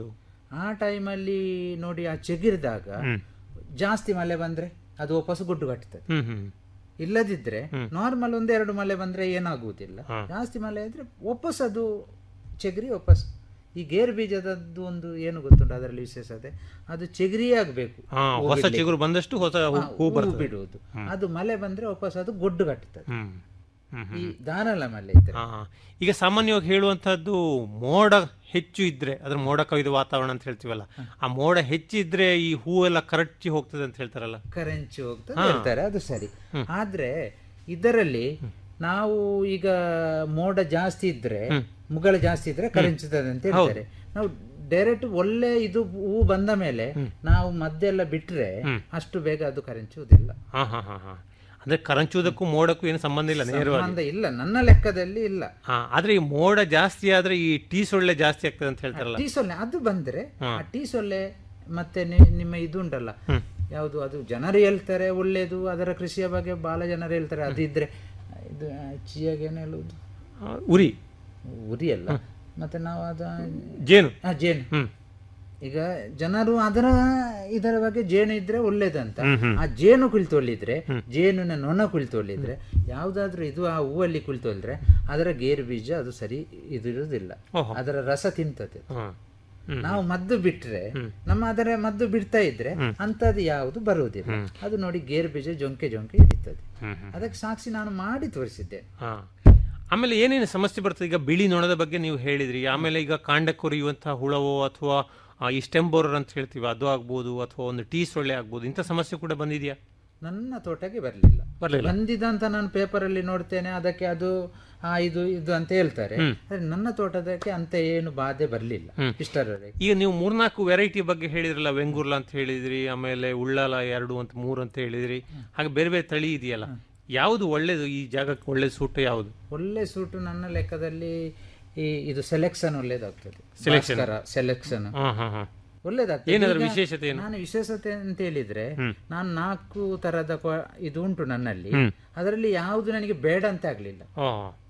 ಆ ಟೈಮಲ್ಲಿ ನೋಡಿ ಆ ಚೆಗಿರಿದಾಗ ಜಾಸ್ತಿ ಮಳೆ ಬಂದ್ರೆ ಅದು ವಾಪಸ್ ಗುಡ್ಡು ಕಟ್ತದೆ ಹ್ಮ್ ಹ್ಮ್ ಇಲ್ಲದಿದ್ರೆ ನಾರ್ಮಲ್ ಒಂದೆರಡು ಮಳೆ ಬಂದ್ರೆ ಏನಾಗುವುದಿಲ್ಲ ಜಾಸ್ತಿ ಮಳೆ ಇದ್ರೆ ವಾಪಸ್ ಅದು ಚೆಗರಿ ವಾಪಸ್ ಈ ಗೇರು ಬೀಜದದ್ದು ಒಂದು ಏನು ಗೊತ್ತುಂಟು ಅದರಲ್ಲಿ ವಿಶೇಷತೆ ಅದು ಚೆಗರಿ ಆಗ್ಬೇಕು ಹಾ, ಹೊಸ ಚಿಗುರು ಬಂದಷ್ಟು ಹೊಸ ಹೂ- ಹೂ ಬರ್ತದೆ. ಬಿಡುವುದು ಅದು ಮಳೆ ಬಂದ್ರೆ ವಾಪಸ್ ಅದು ಗೊಡ್ಡು ಕಟ್ಟುತ್ತದೆ ಹ್ಮ್ ಹ್ಮ್ ಈ ಹ್ಮ್. ದಾನಲ ಮಳೆ ಇದ್ರೆ ಹಾ, ಹಾ. ಈಗ ಸಾಮಾನ್ಯವಾಗಿ ಹೇಳುವಂತಹದ್ದು ಮೋಡ ಹೆಚ್ಚು ಇದ್ರೆ ಅದ್ರ ಮೋಡ ಕವಿದ ವಾತಾವರಣ ಅಂತ ಹೇಳ್ತೀವಲ್ಲ ಆ ಮೋಡ ಹೆಚ್ಚಿದ್ರೆ ಈ ಹೂವೆಲ್ಲ ಕರಚಿ ಹೋಗ್ತದೆ ಅಂತ ಹೇಳ್ತಾರಲ್ಲ ಕರೆಂಚಿ ಹೋಗ್ತದೆ ಹಾ. ಹೇಳ್ತಾರೆ ಅದು ಸರಿ ಆದ್ರೆ ಇದರಲ್ಲಿ ನಾವು ಈಗ ಮೋಡ ಜಾಸ್ತಿ ಇದ್ರೆ ಮುಗಳ ಜಾಸ್ತಿ ಇದ್ರೆ ಕರೆಂಚುತ್ತದೆ ಅಂತ ಹೇಳ್ತಾರೆ ನಾವು ಡೈರೆಕ್ಟ್ ಒಳ್ಳೆ ಇದು ಹೂ ಬಂದ ಮೇಲೆ ನಾವು ಮದ್ದೆಲ್ಲ ಬಿಟ್ರೆ ಅಷ್ಟು ಬೇಗ ಅದು ಕರೆಂಚುವುದಿಲ್ಲ ಹಾ ಹಾ ಹಾ ಹಾ ಅಂದ್ರೆ ಕರಂಚುವುದಕ್ಕೂ ಮೋಡಕ್ಕೂ ಏನು ಸಂಬಂಧ ಇಲ್ಲ ನೇರವಾಗಿ ಸಂಬಂಧ ಇಲ್ಲ ನನ್ನ ಲೆಕ್ಕದಲ್ಲಿ ಇಲ್ಲ ಹಾ ಆದ್ರೆ ಈ ಮೋಡ ಜಾಸ್ತಿ ಆದ್ರೆ ಈ ಟೀ ಸೊಳ್ಳೆ ಜಾಸ್ತಿ ಆಗ್ತದೆ ಅಂತ ಹೇಳ್ತಾರಲ್ಲ ಟೀ ಸೊಳ್ಳೆ ಅದು ಬಂದ್ರೆ ಹಾ. ಆ ಟೀ ಸೊಳ್ಳೆ ಮತ್ತೆ ನಿ- ನಿಮ್ಮ ಇದು ಉಂಟಲ್ಲ ಯಾವುದು ಅದು ಜನರು ಹೇಳ್ತಾರೆ ಒಳ್ಳೇದು ಅದರ ಕೃಷಿಯ ಬಗ್ಗೆ ಬಹಳ ಜನರು ಹೇಳ್ತಾರೆ ಅದು ಇದ್ರೆ ಇದು ಚಿಯಾಗೇನು ಹೇಳುವುದು ಆ, ಉರಿ ಉರಿ ಅಲ್ಲ ಮತ್ತೆ ನಾವು ಅದ ಜೇನು ಆ, ಜೇನು ಹ್ಮ್ ಈಗ ಜನರು ಅದರ ಇದರ ಬಗ್ಗೆ ಜೇನು ಇದ್ರೆ ಒಳ್ಳೇದಂತ ಹ್ಮ್, ಹ್ಮ್. ಆ ಜೇನು ಕುಳಿತೊಳ್ಳಿದ್ರೆ ಜೇನಿನ ನೊಣ ಕುಳಿತೊಳ್ಳಿದ್ರೆ ಯಾವ್ದಾದ್ರೂ ಇದು ಆ ಹೂವಲ್ಲಿ ಕುಳಿತೊಳ್ಳಿದ್ರೆ ಅದರ ಗೇರು ಬೀಜ ಅದು ಸರಿ ಇದು ಇರುವುದಿಲ್ಲ ಓಹೋ. ಅದರ ರಸ ತಿಂತದೆ ಹಾ. ಹ್ಮ್. ನಾವು ಮದ್ದು ಬಿಟ್ರೆ ನಮ್ಮ ಅದರ ಮದ್ದು ಬಿಡ್ತಾ ಇದ್ರೆ ಅಂತದ್ದು ಯಾವುದು ಬರುವುದಿಲ್ಲ ಅದು ನೋಡಿ ಗೇರು ಬೀಜ ಜೊಂಕೆ ಜೊಂಕೆ ಹಿಡಿತದೆ ಹ್ಮ್, ಹ್ಮ್. ಅದಕ್ಕೆ ಸಾಕ್ಷಿ ನಾನು ಮಾಡಿ ತೋರಿಸಿದ್ದೆ ಹಾ ಆಮೇಲೆ ಏನೇನು ಸಮಸ್ಯೆ ಬರ್ತದೆ ಈಗ ಬಿಳಿ ನೊಣದ ಬಗ್ಗೆ ನೀವು ಹೇಳಿದ್ರಿ ಆಮೇಲೆ ಈಗ ಕಾಂಡ ಕೊರಿಯುವಂತಹ ಹುಳವೋ ಅಥವಾ ಆ, ಈ ಸ್ಟೆಮ್ ಬೋರರ್ ಅಂತ ಹೇಳ್ತೀವಿ ಅದು ಆಗ್ಬೋದು ಅಥವಾ ಒಂದು ಟೀ ಸೊಳ್ಳೆ ಆಗ್ಬೋದು ಇಂಥ ಸಮಸ್ಯೆ ಕೂಡ ಬಂದಿದೆಯಾ ನನ್ನ ತೋಟಕ್ಕೆ ಬರಲಿಲ್ಲ ಬರ್ಲಿಲ್ಲ. ಬಂದಿದಂತ ನಾನು ಪೇಪರ್ ಅಲ್ಲಿ ನೋಡ್ತೇನೆ ಅದಕ್ಕೆ ಅದು ಆ ಇದು ಇದು ಅಂತ ಹೇಳ್ತಾರೆ ಹ್ಮ್. ಆದ್ರೆ ನನ್ನ ತೋಟದಕ್ಕೆ ಅಂತ ಏನು ಬಾಧೆ ಬರಲಿಲ್ಲ ಹ್ಮ್. ಇಷ್ಟರವರೆಗೆ ಈಗ ನೀವು ಮೂರ್ನಾಲ್ಕು ವೆರೈಟಿ ಬಗ್ಗೆ ಹೇಳಿದ್ರಲ್ಲ ವೆಂಗುರ್ಲ ಅಂತ ಹೇಳಿದ್ರಿ ಆಮೇಲೆ ಉಳ್ಳಾಲ ಎರಡು ಅಂತ ಮೂರು ಅಂತ ಹೇಳಿದ್ರಿ ಹಾಗೆ ಬೇರೆ ಬೇರೆ ತಳಿ ಇದೆಯಲ್ಲ ಯಾವುದು ಒಳ್ಳೇದು ಈ ಜಾಗಕ್ಕೆ ಒಳ್ಳೆ ಸೂಟ್ ಯಾವುದು ಒಳ್ಳೆ ಸೂಟು ನನ್ನ ಲೆಕ್ಕದಲ್ಲಿ ಈ ಇದು ಸೆಲೆಕ್ಷನ್ ಒಳ್ಳೇದಾಗ್ತದೆ Selection. ಸೆಲೆಕ್ಷನ್ ಹಾ, ಹಾ, ಹಾ. ಒಳ್ಳೇದಾಗ್ತದೆ ಏನದರ ಈಗ ವಿಶೇಷತೆ ಏನು? ನಾನು ವಿಶೇಷತೆ ಅಂತ ಹೇಳಿದ್ರೆ ಹ್ಮ್. ನಾನು ನಾಲ್ಕು ತರದ ಕ್ವ- ಇದು ಉಂಟು ನನ್ನಲ್ಲಿ ಹ್ಮ್. ಅದರಲ್ಲಿ ಯಾವುದು ನನಗೆ ಬೇಡ ಅಂತ ಆಗ್ಲಿಲ್ಲ ಓ.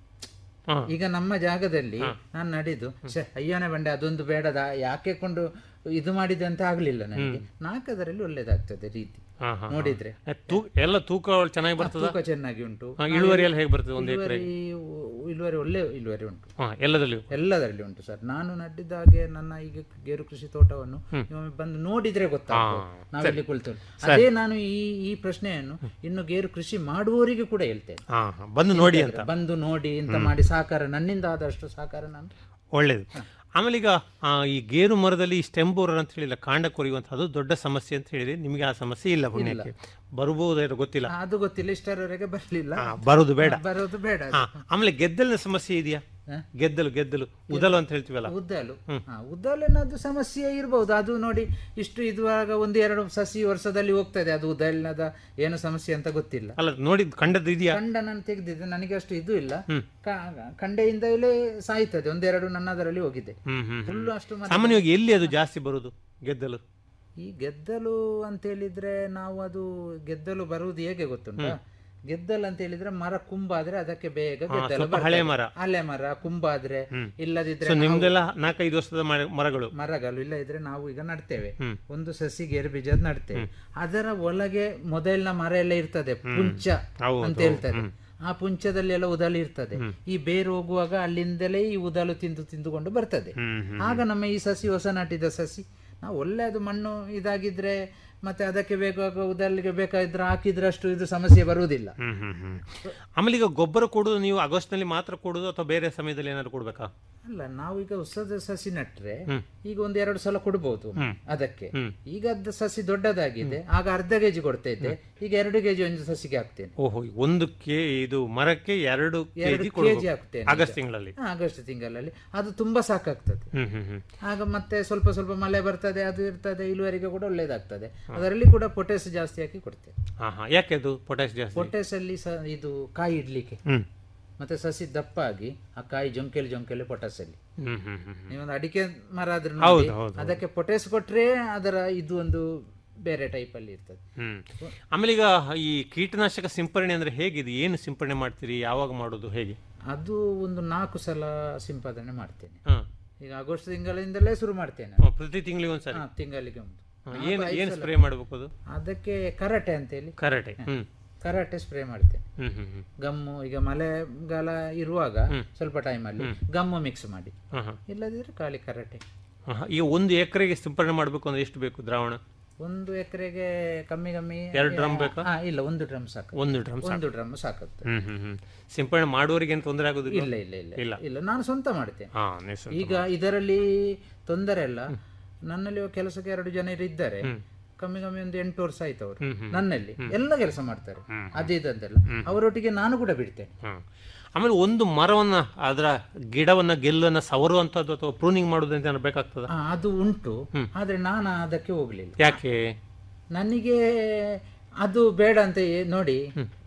ಹಾ. ಈಗ ನಮ್ಮ ಜಾಗದಲ್ಲಿ ನಾನು ನಡೆದು ಛೆ, ಅಯ್ಯೋನೆ ಬಂಡೆ ಅದೊಂದು ಬೇಡದ ಯಾಕೆ ಕೊಂಡು ಇದು ಮಾಡಿದೆ ಅಂತ ಆಗ್ಲಿಲ್ಲ ನನಗೆ ನಾಲ್ಕದರಲ್ಲಿ ಒಳ್ಳೇದಾಗ್ತದೆ ರೀತಿ ಹಾ, ಹಾ, ಹಾ. ನೋಡಿದ್ರೆ ಎ, ತೂ- ಎಲ್ಲ ತೂಕ ಚೆನ್ನಾಗಿ ಬರ್ತದ ತೂಕ ಚೆನ್ನಾಗಿ ಉಂಟು ಹಾ, ಇಳುವರಿ ಎಲ್ಲ ಹೇಗೆ ಬರ್ತದೆ ಒಂದು ಎಕರೆ ಇಳುವರಿ ಇಳುವರಿ ಒಳ್ಳೆ ಇಳುವರಿ ಉಂಟು ಹಾ ಎಲ್ಲದಲ್ಲಿಯೂ ಎಲ್ಲದರಲ್ಲಿ ಉಂಟು ಸರ್ ನಾನು ನಟ್ಟಿದ್ದ ಹಾಗೆ ನನ್ನ ಈಗ ಗೇರು ಕೃಷಿ ತೋಟವನ್ನು ನೀವು ಬಂದು ನೋಡಿದ್ರೆ ಗೊತ್ತಾಗ್ತದೆ ಹಾ, ನಾವಿಲ್ಲಿ ಸರಿ. ಕುಳಿತು ಸರಿ. ಅದೇ ನಾನು ಈ ಈ ಪ್ರಶ್ನೆಯನ್ನು ಇನ್ನು ಗೇರು ಕೃಷಿ ಮಾಡುವವರಿಗೆ ಕೂಡ ಹೇಳ್ತೇನೆ ಹಾ ಹಾ, ಬಂದು ನೋಡಿ ಅಂತ ಬಂದು ನೋಡಿ ಇಂತ ಮಾಡಿ ಸಹಕಾರ ನನ್ನಿಂದ ಆದಷ್ಟು ಸಹಕಾರ ನಾನು ಒಳ್ಳೇದು ಆಮೇಲೆ ಈಗ ಆ, ಈ ಗೇರು ಮರದಲ್ಲಿ ಸ್ಟೆಮ್ ಬೋರರ್ ಅಂತ ಹೇಳಿಲ್ಲ ಕಾಂಡ ಕೊರಿಯುವಂಥದ್ದು ದೊಡ್ಡ ಸಮಸ್ಯೆ ಅಂತ ಹೇಳಿದ್ರೆ ನಿಮಗೆ ಆ ಸಮಸ್ಯೆ ಇಲ್ಲ ಪುಣ್ಯಕ್ಕೆ ಬರಬಹುದೇನೋ ಗೊತ್ತಿಲ್ಲ ಅದು ಗೊತ್ತಿಲ್ಲ ಇಷ್ಟರವರೆಗೆ ಬರಲಿಲ್ಲ ಹಾ, ಬರೋದು ಬೇಡ ಬರೋದು ಬೇಡ ಹಾ, ಆಮೇಲೆ ಗೆದ್ದಲಿನ ಸಮಸ್ಯೆ ಇದೆಯಾ ಹಾ? ಗೆದ್ದಲು ಗೆದ್ದಲು ಉದಲು ಅಂತ ಹೇಳ್ತೀವಲ್ಲ ಉದ್ದಲು ಹ್ಮ್. ಹಾ, ಉದ್ದಲಿನದ್ದು ಸಮಸ್ಯೆ ಇರಬಹುದು ಅದು ನೋಡಿ ಇಷ್ಟು ಇದುವಾಗ ಒಂದು ಎರಡು ಸಸಿ ವರ್ಷದಲ್ಲಿ ಹೋಗ್ತದೆ ಅದು ಉದ್ದಲಿನದ ಏನು ಸಮಸ್ಯೆ ಅಂತ ಗೊತ್ತಿಲ್ಲ ಅಲ್ಲ ನೋಡಿ ಕಂಡದ್ದು ಇದೆಯಾ ಕಂಡ ನಾನು ತೆಗೆದಿದ್ದೆ ನನಗೆ ಅಷ್ಟು ಇದು ಇಲ್ಲ ಹ್ಮ್. ಕ- ಕಂಡೆಯಿಂದಲೇ ಸಾಯ್ತದೆ ಒಂದೆರಡು ನನ್ನದರಲ್ಲಿ ಹೋಗಿದೆ ಹ್ಮ್ ಹ್ಮ್ ಹ್ಮ್. ಫುಲ್ಲು ಅಷ್ಟು ಮರ- ಸಾಮಾನ್ಯವಾಗಿ ಎಲ್ಲಿ ಅದು ಜಾಸ್ತಿ ಬರುದು ಗೆದ್ದಲು ಈ ಗೆದ್ದಲು ಅಂತ ಹೇಳಿದ್ರೆ ನಾವು ಅದು ಗೆದ್ದಲು ಬರುವುದು ಹೇಗೆ ಗೊತ್ತುಂಟಾ ಗೆದ್ದಲು ಅಂತ ಹೇಳಿದ್ರೆ ಮರ ಕುಂಬಾದ್ರೆ ಅದಕ್ಕೆ ಬೇಗ ಹಾ, ಗೆದ್ದಲು ಸ್ವಲ್ಪ ಬರ್ತದೆ. ಹಳೆ ಮರ. ಹಳೆ ಮರ ಕುಂಬಾದ್ರೆ ಹ್ಮ್. ಇಲ್ಲದಿದ್ರೆ ಸೊ ನಾವು- ನಿಮ್ದೆಲ್ಲ ನಾಲ್ಕೈದು ವರ್ಷದ ಮರ- ಮರಗಳು ಮರಗಳು ಇಲ್ಲ ಇದ್ರೆ ನಾವು ಈಗ ನಡ್ತೇವೆ ಹ್ಮ್. ಒಂದು ಸಸಿ ಗೇರು ಬೀಜದ ನಡ್ತೇವೆ ಅದರ ಒಳಗೆ ಮೊದಲಿನ ಮರ ಎಲ್ಲ ಇರ್ತದೆ ಪುಂಚ ಹೌದು, ಅಂತ ಹೌದು. ಹೇಳ್ತಾರೆ ಹ್ಮ್. ಆ ಪುಂಚದಲ್ಲಿ ಎಲ್ಲ ಉದಲು ಇರ್ತದೆ ಈ ಬೇರು ಹೋಗುವಾಗ ಅಲ್ಲಿಂದಲೇ ಈ ಉದಲು ತಿಂದು ತಿಂದುಕೊಂಡು ಬರ್ತದೆ ಹ್ಮ್, ಹ್ಮ್, ಆಗ ನಮ್ಮ ಈ ಸಸಿ ಹೊಸ ನಾಟಿದ ಸಸಿ ನಾವು ಒಳ್ಳೆ ಅದು ಮಣ್ಣು ಇದಾಗಿದ್ರೆ ಮತ್ತೆ ಅದಕ್ಕೆ ಬೇಕಾಗ ಉದಲಿಗೆ ಬೇಕಾದ್ರೆ ಹಾಕಿದ್ರೆ ಅಷ್ಟು ಇದು ಸಮಸ್ಯೆ ಬರುವುದಿಲ್ಲ ಹ್ಮ್ ಹ್ಮ್ ಹ್ಮ್ ಆಮೇಲೆ ಈಗ ಗೊಬ್ಬರ ಕೊಡುದು ನೀವು ಆಗಸ್ಟ್ ನಲ್ಲಿ ಮಾತ್ರ ಕೊಡುದು ಅಥವಾ ಬೇರೆ ಸಮಯದಲ್ಲಿ ಏನಾದ್ರು ಕೊಡ್ಬೇಕಾ ಅಲ್ಲ ನಾವು ಈಗ ಹೊಸದ ಸಸಿ ನಟ್ರೆ ಹ್ಮ್. ಈಗ ಒಂದು ಎರಡು ಸಲ ಕೊಡ್ಬೋದು ಹ್ಮ್. ಅದಕ್ಕೆ ಹ್ಮ್. ಈಗ ಅದ್ ಸಸಿ ದೊಡ್ಡದಾಗಿದೆ ಆಗ ಅರ್ಧ ಕೆಜಿ ಕೊಡ್ತಾ ಇದ್ದೆ ಈಗ ಎರಡು ಕೆಜಿ ಒಂದು ಸಸಿಗೆ ಹಾಕ್ತೇನೆ ಓಹೋ ಒಂದು ಕೆ ಇದು ಮರಕ್ಕೆ ಎರಡು ಎರಡು ಕೆಜಿ ಕೆಜಿ ಹಾಕ್ತೇನೆ ಆಗಸ್ಟ್ ಈಗ. ತಿಂಗಳಲ್ಲಿ ಹಾ, ಆಗಸ್ಟ್ ತಿಂಗಳಲ್ಲಿ ಅದು ತುಂಬಾ ಸಾಕಾಗ್ತದೆ ಹ್ಮ್ ಹ್ಮ್ ಹ್ಮ್ ಆಗ ಮತ್ತೆ ಸ್ವಲ್ಪ ಸ್ವಲ್ಪ ಮಳೆ ಬರ್ತದೆ ಅದು ಇರ್ತದೆ ಇಳುವರಿಗೆ ಕೂಡ ಒಳ್ಳೇದಾಗ್ತದೆ ಅದರಲ್ಲಿ ಕೂಡ ಪೊಟ್ಯಾಸ್ ಜಾಸ್ತಿ ಹಾಕಿ ಕೊಡ್ತೇವೆ ಹಾ ಹಾ ಯಾಕೆ ಅದು ಪೊಟ್ಯಾಶ್ ಜಾಸ್ತಿ ಪೊಟ್ಯಾಸ್ ಅಲ್ಲಿ ಸ ಇದು ಕಾಯಿ ಇಡ್ಲಿಕ್ಕೆ ಹ್ಮ್ ಮತ್ತೆ ಸಸಿ ದಪ್ಪ ಆಗಿ ಆ ಕಾಯಿ ಜೊಂಕೆಲಿ ಜೊಂಕೆಲಿ ಪೊಟ್ಯಾಸ್ ಅಲ್ಲಿ ಹ್ಮ್ ಹ್ಮ್ ಹ್ಮ್ ನೀವೊಂದು ಅಡಿಕೆ ಮರ ಆದ್ರೆ ಹೌದು, ನೋಡಿ, ಹೌದು, ಹೌದು. ಅದಕ್ಕೆ ಪೊಟ್ಯಾಸ್ ಕೊಟ್ರೆ ಅದರ ಇದು ಒಂದು ಬೇರೆ ಟೈಪ್ ಅಲ್ಲಿ ಇರ್ತದೆ ಹ್ಮ್ ಆಮೇಲೆ ಈಗ ಈ ಕೀಟನಾಶಕ ಸಿಂಪರಣೆ ಅಂದ್ರೆ ಹೇಗಿದೆ ಏನು ಸಿಂಪರಣೆ ಮಾಡ್ತೀರಿ ಯಾವಾಗ ಮಾಡೋದು ಹೇಗೆ ಅದು ಒಂದು ನಾಲ್ಕು ಸಲ ಸಿಂಪಾದನೆ ಮಾಡ್ತೇನೆ ಹಾ ಈಗ ಆಗಸ್ಟ್ ತಿಂಗಳಿಂದಲೇ ಶುರು ಮಾಡ್ತೇನೆ ಹಾ, ಪ್ರತಿ ತಿಂಗಳಿಗೆ ಒಂದ್ಸರಿ ಹಾ, ತಿಂಗಳಿಗೆ ಒಂದು ಹಾ, ನಾಲ್ಕು ಏನ್ ಐದು ಏನ್ ಸಲ. ಸ್ಪ್ರೇ ಮಾಡಬೇಕು ಅದು ಅದಕ್ಕೆ ಕರಾಟೆ ಅಂತೇಳಿ ಕರಾಟೆ ಹ್ಮ್ ಕರಾಟೆ ಸ್ಪ್ರೇ ಮಾಡ್ತೇನೆ ಹ್ಮ್ ಹ್ಮ್ ಹ್ಮ್ ಗಮ್ಮು ಈಗ ಮಳೆಗಾಲ ಇರುವಾಗ ಸ್ವಲ್ಪ ಟೈಮಲ್ಲಿ ಗಮ್ಮು ಮಿಕ್ಸ್ ಮಾಡಿ ಹಾ, ಹಾ. ಇಲ್ಲದಿದ್ರೆ ಖಾಲಿ ಕರಾಟೆ ಹಾ, ಹಾ. ಈಗ ಒಂದು ಎಕರೆಗೆ ಸಿಂಪಡಣೆ ಮಾಡಬೇಕು ಅಂದ್ರೆ ಎಷ್ಟು ಬೇಕು ದ್ರಾವಣ ಒಂದು ಎಕರೆಗೆ ಕಮ್ಮಿ ಕಮ್ಮಿ ಎರಡು ಡ್ರಮ್ ಬೇಕಾ? ಹಾ, ಇಲ್ಲ ಒಂದು ಡ್ರಮ್ ಸಾಕು ಒಂದು ಡ್ರಮ್ ಒಂದು ಡ್ರಮ್ ಸಾಕುತ್ತೆ ಹ್ಮ್ ಹ್ಮ್ ಹ್ಮ್ ಸಿಂಪಡಣೆ ಮಾಡುವವರಿಗೆ ಏನು ತೊಂದರೆ ಆಗೋದಿಲ್ಲ ಇಲ್ಲ ಇಲ್ಲ ಇಲ್ಲ ಇಲ್ಲ ಇಲ್ಲ ನಾನು ಸ್ವಂತ ಮಾಡ್ತೇನೆ ಹಾ ನೀವು ಸ್ವಂತ ಈಗ ಇದರಲ್ಲಿ ತೊಂದರೆ ಇಲ್ಲ ನನ್ನಲ್ಲಿ ಕೆಲಸಕ್ಕೆ ಎರಡು ಜನ ಇದ್ದಾರೆ ಕಮ್ಮಿ ಕಮ್ಮಿ ಒಂದು ಎಂಟು ವರ್ಷ ಆಯ್ತು ಅವರು ನನ್ನಲ್ಲಿ ಎಲ್ಲ ಕೆಲಸ ಮಾಡ್ತಾರೆ ಅದು ಇದಂತೆಲ್ಲ ಅವರೊಟ್ಟಿಗೆ ನಾನು ಕೂಡ ಬಿಡ್ತೇನೆ ಹ್ಮ್. ಆಮೇಲೆ ಒಂದು ಮರವನ್ನ ಅದರ ಗಿಡವನ್ನ ಗೆಲ್ಲನ್ನ ಸವರುವಂತದ್ದು ಅಥವಾ ಪ್ರೂನಿಂಗ್ ಮಾಡೋದು ಅಂತ ಏನಾದ್ರು ಬೇಕಾಗ್ತದ ಆ, ಅದು ಉಂಟು ಆದ್ರೆ ನಾನು ಅದಕ್ಕೆ ಹೋಗ್ಲಿಲ್ಲ ಯಾಕೆ ನನಗೆ ಅದು ಬೇಡ ಅಂತ ಏ- ನೋಡಿ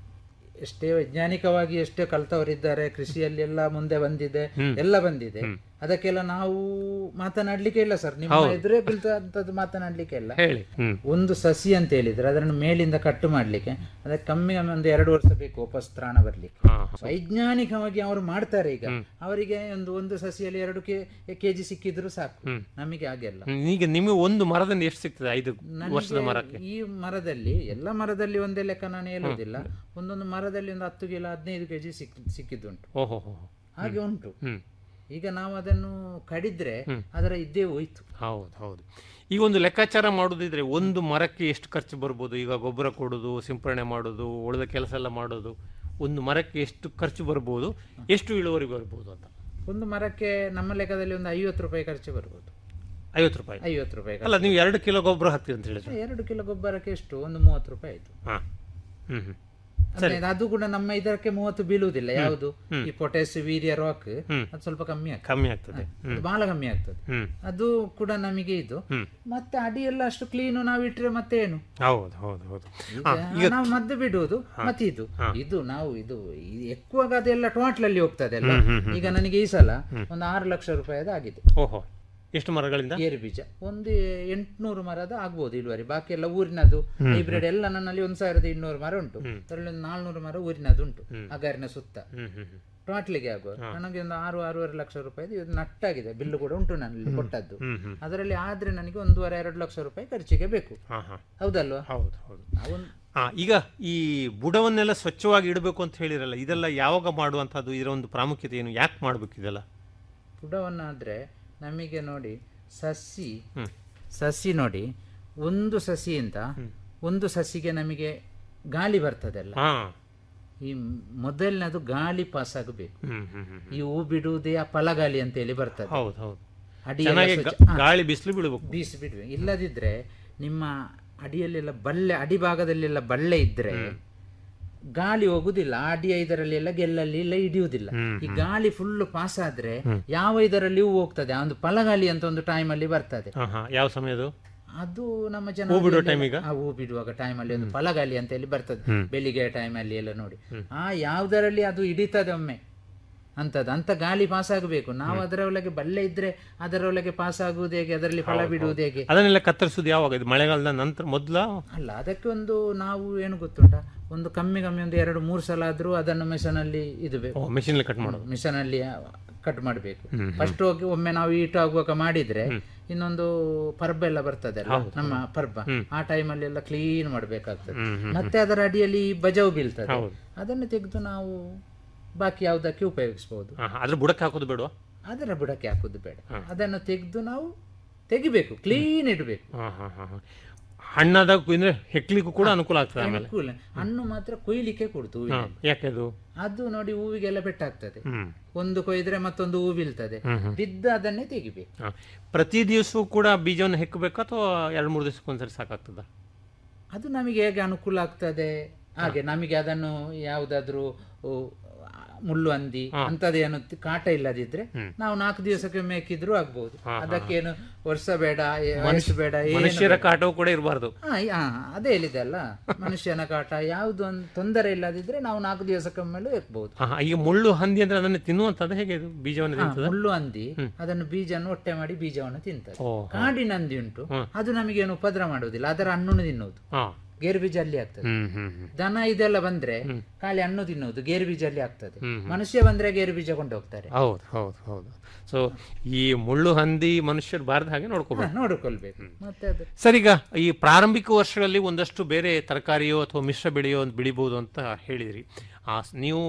ಎಷ್ಟೇ ವೈಜ್ಞಾನಿಕವಾಗಿ ಎಷ್ಟೇ ಕಲ್ತವರಿದ್ದಾರೆ ಕೃಷಿಯಲ್ಲಿ ಎಲ್ಲ ಮುಂದೆ ಬಂದಿದೆ ಎಲ್ಲ ಬಂದಿದೆ ಅದಕ್ಕೆಲ್ಲ ನಾವು ಮಾತನಾಡ್ಲಿಕ್ಕೆ ಇಲ್ಲ ಸರ್ ನಿಮ್ಮ ಎದುರೇ ಕುಳಿತಂತದ್ದು ಮಾತನಾಡ್ಲಿಕ್ಕೆ ಇಲ್ಲ ಹೇಳಿ ಹ್ಮ್ ಒಂದು ಸಸಿ ಅಂತ ಹೇಳಿದ್ರೆ ಅದನ್ನು ಮೇಲಿಂದ ಕಟ್ಟು ಮಾಡ್ಲಿಕ್ಕೆ ಅದಕ್ಕೆ ಕಮ್ಮಿ ಕಮ್ಮಿ ಒಂದು ಎರಡು ವರ್ಷ ಬೇಕು ವಾಪಸ್ ತ್ರಾಣ ಬರ್ಲಿಕ್ಕೆ ಹಾ, ವೈಜ್ಞಾನಿಕವಾಗಿ ಅವರು ಮಾಡ್ತಾರೆ ಈಗ ಅವರಿಗೆ ಒಂದು ಒಂದು ಸಸಿಯಲ್ಲಿ ಎರಡು ಕೆ ಕೆಜಿ ಸಿಕ್ಕಿದ್ರು ಸಾಕು ನಮಗೆ ಹಾಗೆಲ್ಲ ಹ್ಮ್. ಈಗ ನಿಮಗೆ ಒಂದು ಮರದಿಂದ ಎಷ್ಟು ಸಿಗ್ತದೆ ಐದು ವರ್ಷದ ನನಗೆ ಮರಕ್ಕೆ ಈ ಮರದಲ್ಲಿ ಎಲ್ಲ ಮರದಲ್ಲಿ ಒಂದೇ ಲೆಕ್ಕ ನಾನು ಹೇಳುವುದಿಲ್ಲ ಒಂದೊಂದು ಮರದಲ್ಲಿ ಒಂದು ಹತ್ತು ಕಿಲೋ ಹದಿನೈದು ಕೆಜಿ ಸಿಕ್ ಸಿಕ್ಕಿದ್ದುಂಟು ಓಹೋ ಹೋ ಹಾಗೆ ಉಂಟು ಹ್ಮ್ ಈಗ ನಾವು ಅದನ್ನು ಕಡಿದ್ರೆ ಅದರ ಇದ್ದೇ ಹೋಯ್ತು ಹೌದು ಹೌದು ಈಗ ಒಂದು ಲೆಕ್ಕಾಚಾರ ಮಾಡೋದಿದ್ರೆ ಒಂದು ಮರಕ್ಕೆ ಎಷ್ಟು ಖರ್ಚು ಬರ್ಬೋದು ಈಗ ಗೊಬ್ಬರ ಕೊಡೋದು ಸಿಂಪರಣೆ ಮಾಡೋದು ಉಳಿದ ಕೆಲಸ ಎಲ್ಲ ಮಾಡೋದು ಒಂದು ಮರಕ್ಕೆ ಎಷ್ಟು ಖರ್ಚು ಬರ್ಬೋದು ಎಷ್ಟು ಇಳುವರಿ ಬರ್ಬೋದು ಅಂತ ಒಂದು ಮರಕ್ಕೆ ನಮ್ಮ ಲೆಕ್ಕದಲ್ಲಿ ಒಂದು ಐವತ್ತು ರೂಪಾಯಿ ಖರ್ಚು ಬರ್ಬೋದು ಐವತ್ತು ರೂಪಾಯಿ ಐವತ್ತು ರೂಪಾಯಿ ಅಲ್ಲ ನೀವು ಎರಡು ಕಿಲೋ ಗೊಬ್ಬರ ಹಾಕ್ತೀರಿ ಅಂತ ಹೇಳಿದ್ರೆ ಎರಡು ಕಿಲೋ ಗೊಬ್ಬರಕ್ಕೆ ಎಷ್ಟು ಒಂದು ಮೂವತ್ತು ರೂಪಾಯಿ ಆಯ್ತು ಹಾ ಹ್ಮ್ ಹ್ಮ್ ಅಂದ್ರೆ ಅದು ಕೂಡ ನಮ್ಮ ಇದಕ್ಕೆ ಮೂವತ್ತು ಬೀಳುವುದಿಲ್ಲ ಯಾವುದು ಈ ಪೊಟ್ಯಾಸ್ ವೀರ್ಯ ರಾಕ್ ಅದು ಸ್ವಲ್ಪ ಕಮ್ಮಿ ಆಗ್ತದೆ ಕಮ್ಮಿ ಆಗ್ತದೆ ಅದು ಬಹಳ ಕಮ್ಮಿ ಆಗ್ತದೆ ಹ್ಮ್ ಅದು ಕೂಡ ನಮಗೆ ಇದು ಮತ್ತೆ ಅಡಿಯೆಲ್ಲ ಅಷ್ಟು ಕ್ಲೀನು ನಾವು ಇಟ್ರೆ ಮತ್ತೆ ಏನು ಹೌದು ಹೌದು ಹೌದು ಈಗ ನಾವು ಮದ್ದು ಬಿಡುವುದು ಮತ್ತೆ ಇದು ಇದು ನಾವು ಇದು ಇದು ఎక్కువగా ಅದೆಲ್ಲ ಟೊಮಾಟ್ಲಲ್ಲಿ ಹೋಗ್ತದೆ ಅಲ್ಲ ಈಗ ನನಗೆ ಈ ಸಲ ಒಂದು ಆರು ಲಕ್ಷ ರೂಪಾಯಿದ ಆಗಿದೆ ಓಹೋ ಎಷ್ಟು ಮರಗಳಿಂದ ಗೇರು ಬೀಜ ಒಂದು ಎಂಟ್ನೂರು ಮರದ ಆಗ್ಬೋದು ಇಳುವರಿ ಬಾಕಿ ಎಲ್ಲ ಊರಿನದು ಹೈಬ್ರಿಡ್ ಎಲ್ಲ ನನ್ನಲ್ಲಿ ಒಂದ್ ಸಾವಿರದ ಇನ್ನೂರು ಮರ ಉಂಟು ಅದರಲ್ಲಿ ಒಂದು ನಾಲ್ನೂರು ಮರ ಊರಿನದು ಉಂಟು ಅಗಾರಿನ ಸುತ್ತ ಹ್ಮ್ ಹ್ಮ್ ಹ್ಮ್ ಟೊಮಾಟ್ಲಿಗೆ ಆಗುವ ನನಗೆ ಒಂದು ಆರು ಆರೂವರೆ ಲಕ್ಷ ರೂಪಾಯಿ ಇದು ನಟ್ಟಾಗಿದೆ ಬಿಲ್ಲು ಕೂಡ ಉಂಟು ನನ್ನಲ್ಲಿ ಕೊಟ್ಟದ್ದು ಹ್ಮ್ ಹ್ಮ್ ಅದರಲ್ಲಿ ಆದ್ರೆ ನನಗೆ ಒಂದೂವರೆ ಎರಡು ಲಕ್ಷ ರೂಪಾಯಿ ಖರ್ಚಿಗೆ ಬೇಕು ಹಾ ಹಾ ಹೌದಲ್ವಾ ಹೌದು ಹೌದು ಅವನ್ ಆ, ಈಗ ಈ ಬುಡವನ್ನೆಲ್ಲ ಸ್ವಚ್ಛವಾಗಿ ಇಡಬೇಕು ಅಂತ ಹೇಳಿರಲ್ಲ ಇದೆಲ್ಲ ಯಾವಾಗ ಮಾಡುವಂತದ್ದು ಇದರ ಒಂದು ಪ್ರಾಮುಖ್ಯತೆ ಏನು ಯಾಕೆ ಮಾಡ್ಬೇಕು ಇದೆಲ್ಲ ಪುಡವನ್ನಾದ್ರೆ ನಮಗೆ ನೋಡಿ ಸಸಿ ಸಸಿ ನೋಡಿ ಒಂದು ಸಸಿಯಿಂದ ಒಂದು ಸಸಿಗೆ ನಮಗೆ ಗಾಳಿ ಬರ್ತದಲ್ಲ ಹಾ ಈ ಮೊದಲನೇದು ಗಾಳಿ ಪಾಸ್ ಆಗಬೇಕು ಹ್ಮ್ ಹ್ಮ್ ಹ್ಮ್ ಈ ಹೂ ಬಿಡುವುದೇ ಆ ಫಲಗಾಳಿ ಅಂತ ಹೇಳಿ ಬರ್ತದೆ ಹೌದು ಹೌದು ಅಡಿ ಎಲ್ಲ ಚೆನ್ನಾಗಿ ಸ್ವಚ್ಛ- ಗಾ- ಹಾ. ಗಾಳಿ ಬಿಸಿಲು ಬೀಳಬೇಕು ಬೀಸಿ ಬಿಡುವೆ ಇಲ್ಲದಿದ್ರೆ ನಿಮ್ಮ ಅಡಿಯಲ್ಲೆಲ್ಲ ಬಳ್ಳೆ ಅಡಿಭಾಗದಲ್ಲೆಲ್ಲ ಬಳ್ಳೆ ಇದ್ರೆ ಗಾಳಿ ಹೋಗುದಿಲ್ಲ ಆ ಅಡಿಯ ಇದರಲ್ಲಿ ಎಲ್ಲ ಗೆಲ್ಲಲ್ಲಿ ಎಲ್ಲ ಹಿಡಿಯುವುದಿಲ್ಲ ಈ ಗಾಳಿ ಫುಲ್ ಪಾಸ್ ಆದ್ರೆ ಯಾವ ಇದರಲ್ಲಿ ಹೂ ಹೋಗ್ತದೆ ಆ ಒಂದು ಫಲಗಾಳಿ ಅಂತ ಒಂದು ಟೈಮ್ ಅಲ್ಲಿ ಬರ್ತದೆ ಹಾ ಹಾ ಯಾವ ಸಮಯದು ಅದು ನಮ್ಮ ಜನ ಹೂ ಬಿಡುವ time ಈಗ? ಹೂ ಬಿಡುವಾಗ ಟೈಮ್ ಅಲ್ಲಿ ಒಂದು ಫಲಗಾಳಿ ಅಂತ ಹೇಳಿ ಬರ್ತದೆ ಬೆಳಿಗ್ಗೆ ಟೈಮ್ ಅಲ್ಲಿ ಎಲ್ಲ ನೋಡಿ ಆ ಯಾವ್ದರಲ್ಲಿ ಅದು ಹಿಡಿತದೆ ಒಮ್ಮೆ ಅಂತದ್ದು ಅಂತ ಗಾಳಿ ಪಾಸ್ ಆಗಬೇಕು ನಾವು ಅದರ ಒಳಗೆ ಬಲ್ಲೆ ಇದ್ರೆ ಅದರ ಒಳಗೆ ಪಾಸ್ ಆಗುವುದು ಹೇಗೆ ಅದರಲ್ಲಿ ಫಲ ಬಿಡುವುದು ಹೇಗೆ ಅದನ್ನೆಲ್ಲ ಕತ್ತರಿಸುದು ಯಾವಾಗ ಇದು ಮಳೆಗಾಲದ ನಂತರ ಮೊದಲ ಅಲ್ಲ ಅದಕ್ಕೆ ಒಂದು ನಾವು ಏನು ಗೊತ್ತುಂಟ ಒಂದು ಕಮ್ಮಿ ಕಮ್ಮಿ ಒಂದು ಎರಡು ಮೂರು ಸಲ ಆದ್ರೂ ಅದನ್ನು ಮಿಷನ್ ಅಲ್ಲಿ ಇದು ಬೇಕು ಮೆಷಿನ್ ಕಟ್ ಮಾಡೋದು ಮಿಷನ್ ಅಲ್ಲಿ ಕಟ್ ಮಾಡಬೇಕು ಫಸ್ಟ್ ಹೋಗಿ ಒಮ್ಮೆ ನಾವು ಈಟ್ ಆಗುವಾಗ ಮಾಡಿದ್ರೆ ಇನ್ನೊಂದು ಪರ್ಬ ಎಲ್ಲ ಬರ್ತದೆ ಅಲ್ಲ ನಮ್ಮ ಪರ್ಬ ಆ ಟೈಮ್ ಅಲ್ಲಿ ಎಲ್ಲ ಕ್ಲೀನ್ ಮಾಡಬೇಕಾಗ್ತದೆ ಮತ್ತೆ ಅದರ ಅಡಿಯಲ್ಲಿ ಬಜಾವು ಬೀಳ್ತದೆ ಅದನ್ನು ತೆಗೆದು ನಾವು ಬಾಕಿ ಯಾವುದಕ್ಕೆ ಉಪಯೋಗಿಸಬಹುದು ಹಾ, ಹಾ. ಅದ್ರ ಬುಡಕ್ಕೆ ಹಾಕೋದು ಬೇಡವಾ ಅದರ ಬುಡಕ್ಕೆ ಹಾಕುದು ಬೇಡ ಅದನ್ನು ತೆಗೆದು ನಾವು ತೆಗಿಬೇಕು ಕ್ಲೀನ್ ಇಡಬೇಕು ಹಾ ಹಾ ಹಾ ಹಾ. ಹಣ್ಣಾದ ಅಂದ್ರೆ ಹೆಕ್ಲಿಕ್ಕೂ ಕೂಡ ಅನುಕೂಲ ಆಗ್ತದೆ ಆಮೇಲೆ ಅನುಕೂಲ ಹಣ್ಣು ಮಾತ್ರ ಕೊಯ್ಲಿಕ್ಕೆ ಕೊಡ್ತು ಹಾ, ಹೂವಿನಲ್ಲಿ. ಯಾಕೆ ಅದು ಅದು ನೋಡಿ ಹೂವಿಗೆಲ್ಲ ಪೆಟ್ಟಾಗ್ತದೆ ಹ್ಮ್ ಒಂದು ಕೊಯ್ದ್ರೆ ಮತ್ತೊಂದು ಹೂ ಬೀಳ್ತದೆ ಬಿದ್ದ ಅದನ್ನೇ ತೆಗಿಬೇಕು ಹಾ. ಪ್ರತಿ ದಿವಸವೂ ಕೂಡ ಬೀಜವನ್ನು ಹೆಕ್ಕಬೇಕಾ ಅಥವಾ ಎರಡು ಮೂರು ದಿವಸಕ್ಕೆ ಒಂದ್ಸರಿ ಸಾಕಾಗ್ತದ ಅದು ನಮಗೆ ಹೇಗೆ ಅನುಕೂಲ ಆಗ್ತದೆ ಹಾಗೆ ನಮಗೆ ಅದನ್ನು ಯಾವುದಾದ್ರೂ ಓ, ಮುಳ್ಳು ಹಂದಿ ಅಂತದೇನು ತಿ- ಕಾಟ ಇಲ್ಲದಿದ್ರೆ ನಾವು ನಾಲ್ಕು ದಿವಸಕ್ಕೆ ಮೇಕಿದ್ರು ಆಗ್ಬಹುದು ಅದಕ್ಕೇನು ವರ್ಷ ಬೇಡ ಏ- ವಯಸ್ಸು ಬೇಡ ಏನು ಮನುಷ್ಯರ ಬೇಡ. ಕಾಟವು ಕೂಡ ಇರಬಾರ್ದು ಹಾ, ಈ- ಹಾ, ಅದೇ ಹೇಳಿದೆ ಅಲ್ಲ ಮನುಷ್ಯನ ಕಾಟ ಯಾವುದು ಒಂದು ತೊಂದರೆ ಇಲ್ಲದಿದ್ರೆ ನಾವು ನಾಲ್ಕು ದಿವಸಕ್ಕೊಮ್ಮೆಲೂ ಎಕ್ಬಹುದು ಈಗ ಮುಳ್ಳು ಹಂದಿ ಅಂದ್ರೆ ಅದನ್ನು ತಿನ್ನುವಂತದ್ದು ಹೇಗೆ ಇದು ಬೀಜವನ್ನು ಹಾ, ತಿಂತದ ಮುಳ್ಳು ಹಂದಿ ಅದನ್ನು ಬೀಜವನ್ನು ಒಟ್ಟೆ ಮಾಡಿ ಬೀಜವನ್ನು ತಿಂತದೆ ಓ, ಕಾಡಿನ ಹಂದಿ ಉಂಟು ಅದು ನಮಗೇನು ಉಪದ್ರ ಮಾಡುವುದಿಲ್ಲ ಅದರ ಹಣ್ಣನ್ನು ತಿನ್ನುವುದು ಹಾ ಗೇರು ಬೀಜ ಅಲ್ಲಿ ಆಗ್ತದೆ ಹ್ಮ್ ಹ್ಮ್ ಹ್ಮ್ ದನ ಇದೆಲ್ಲ ಬಂದ್ರೆ ಖಾಲಿ ಹಣ್ಣು ತಿನ್ನುವುದು ಗೇರು ಬೀಜ ಅಲ್ಲಿ ಆಗ್ತದೆ ಹ್ಮ್, ಹ್ಮ್. ಮನುಷ್ಯ ಬಂದ್ರೆ ಗೇರು ಬೀಜ ಕೊಂಡು ಹೋಗ್ತಾರೆ ಹೌದು ಹೌದು ಹೌದು ಸೊ ಈ ಮುಳ್ಳು ಹಂದಿ ಮನುಷ್ಯರು ಬಾರದ ಹಾಗೆ ನೋಡ್ಕೋಬೇಕು ಹಾ, ನೋಡಿಕೊಳ್ಬೇಕು ಮತ್ತೆ ಅದು ಸರ್ ಈಗ ಈ ಪ್ರಾರಂಭಿಕ ವರ್ಷಗಳಲ್ಲಿ ಒಂದಷ್ಟು ಬೇರೆ ತರಕಾರಿಯೋ ಅಥವಾ ಮಿಶ್ರ ಬೆಳೆಯೋ ಒಂದು ಬೆಳಿಬೋದು ಅಂತ ಹೇಳಿದ್ರಿ ಆ ಸ್- ನೀವು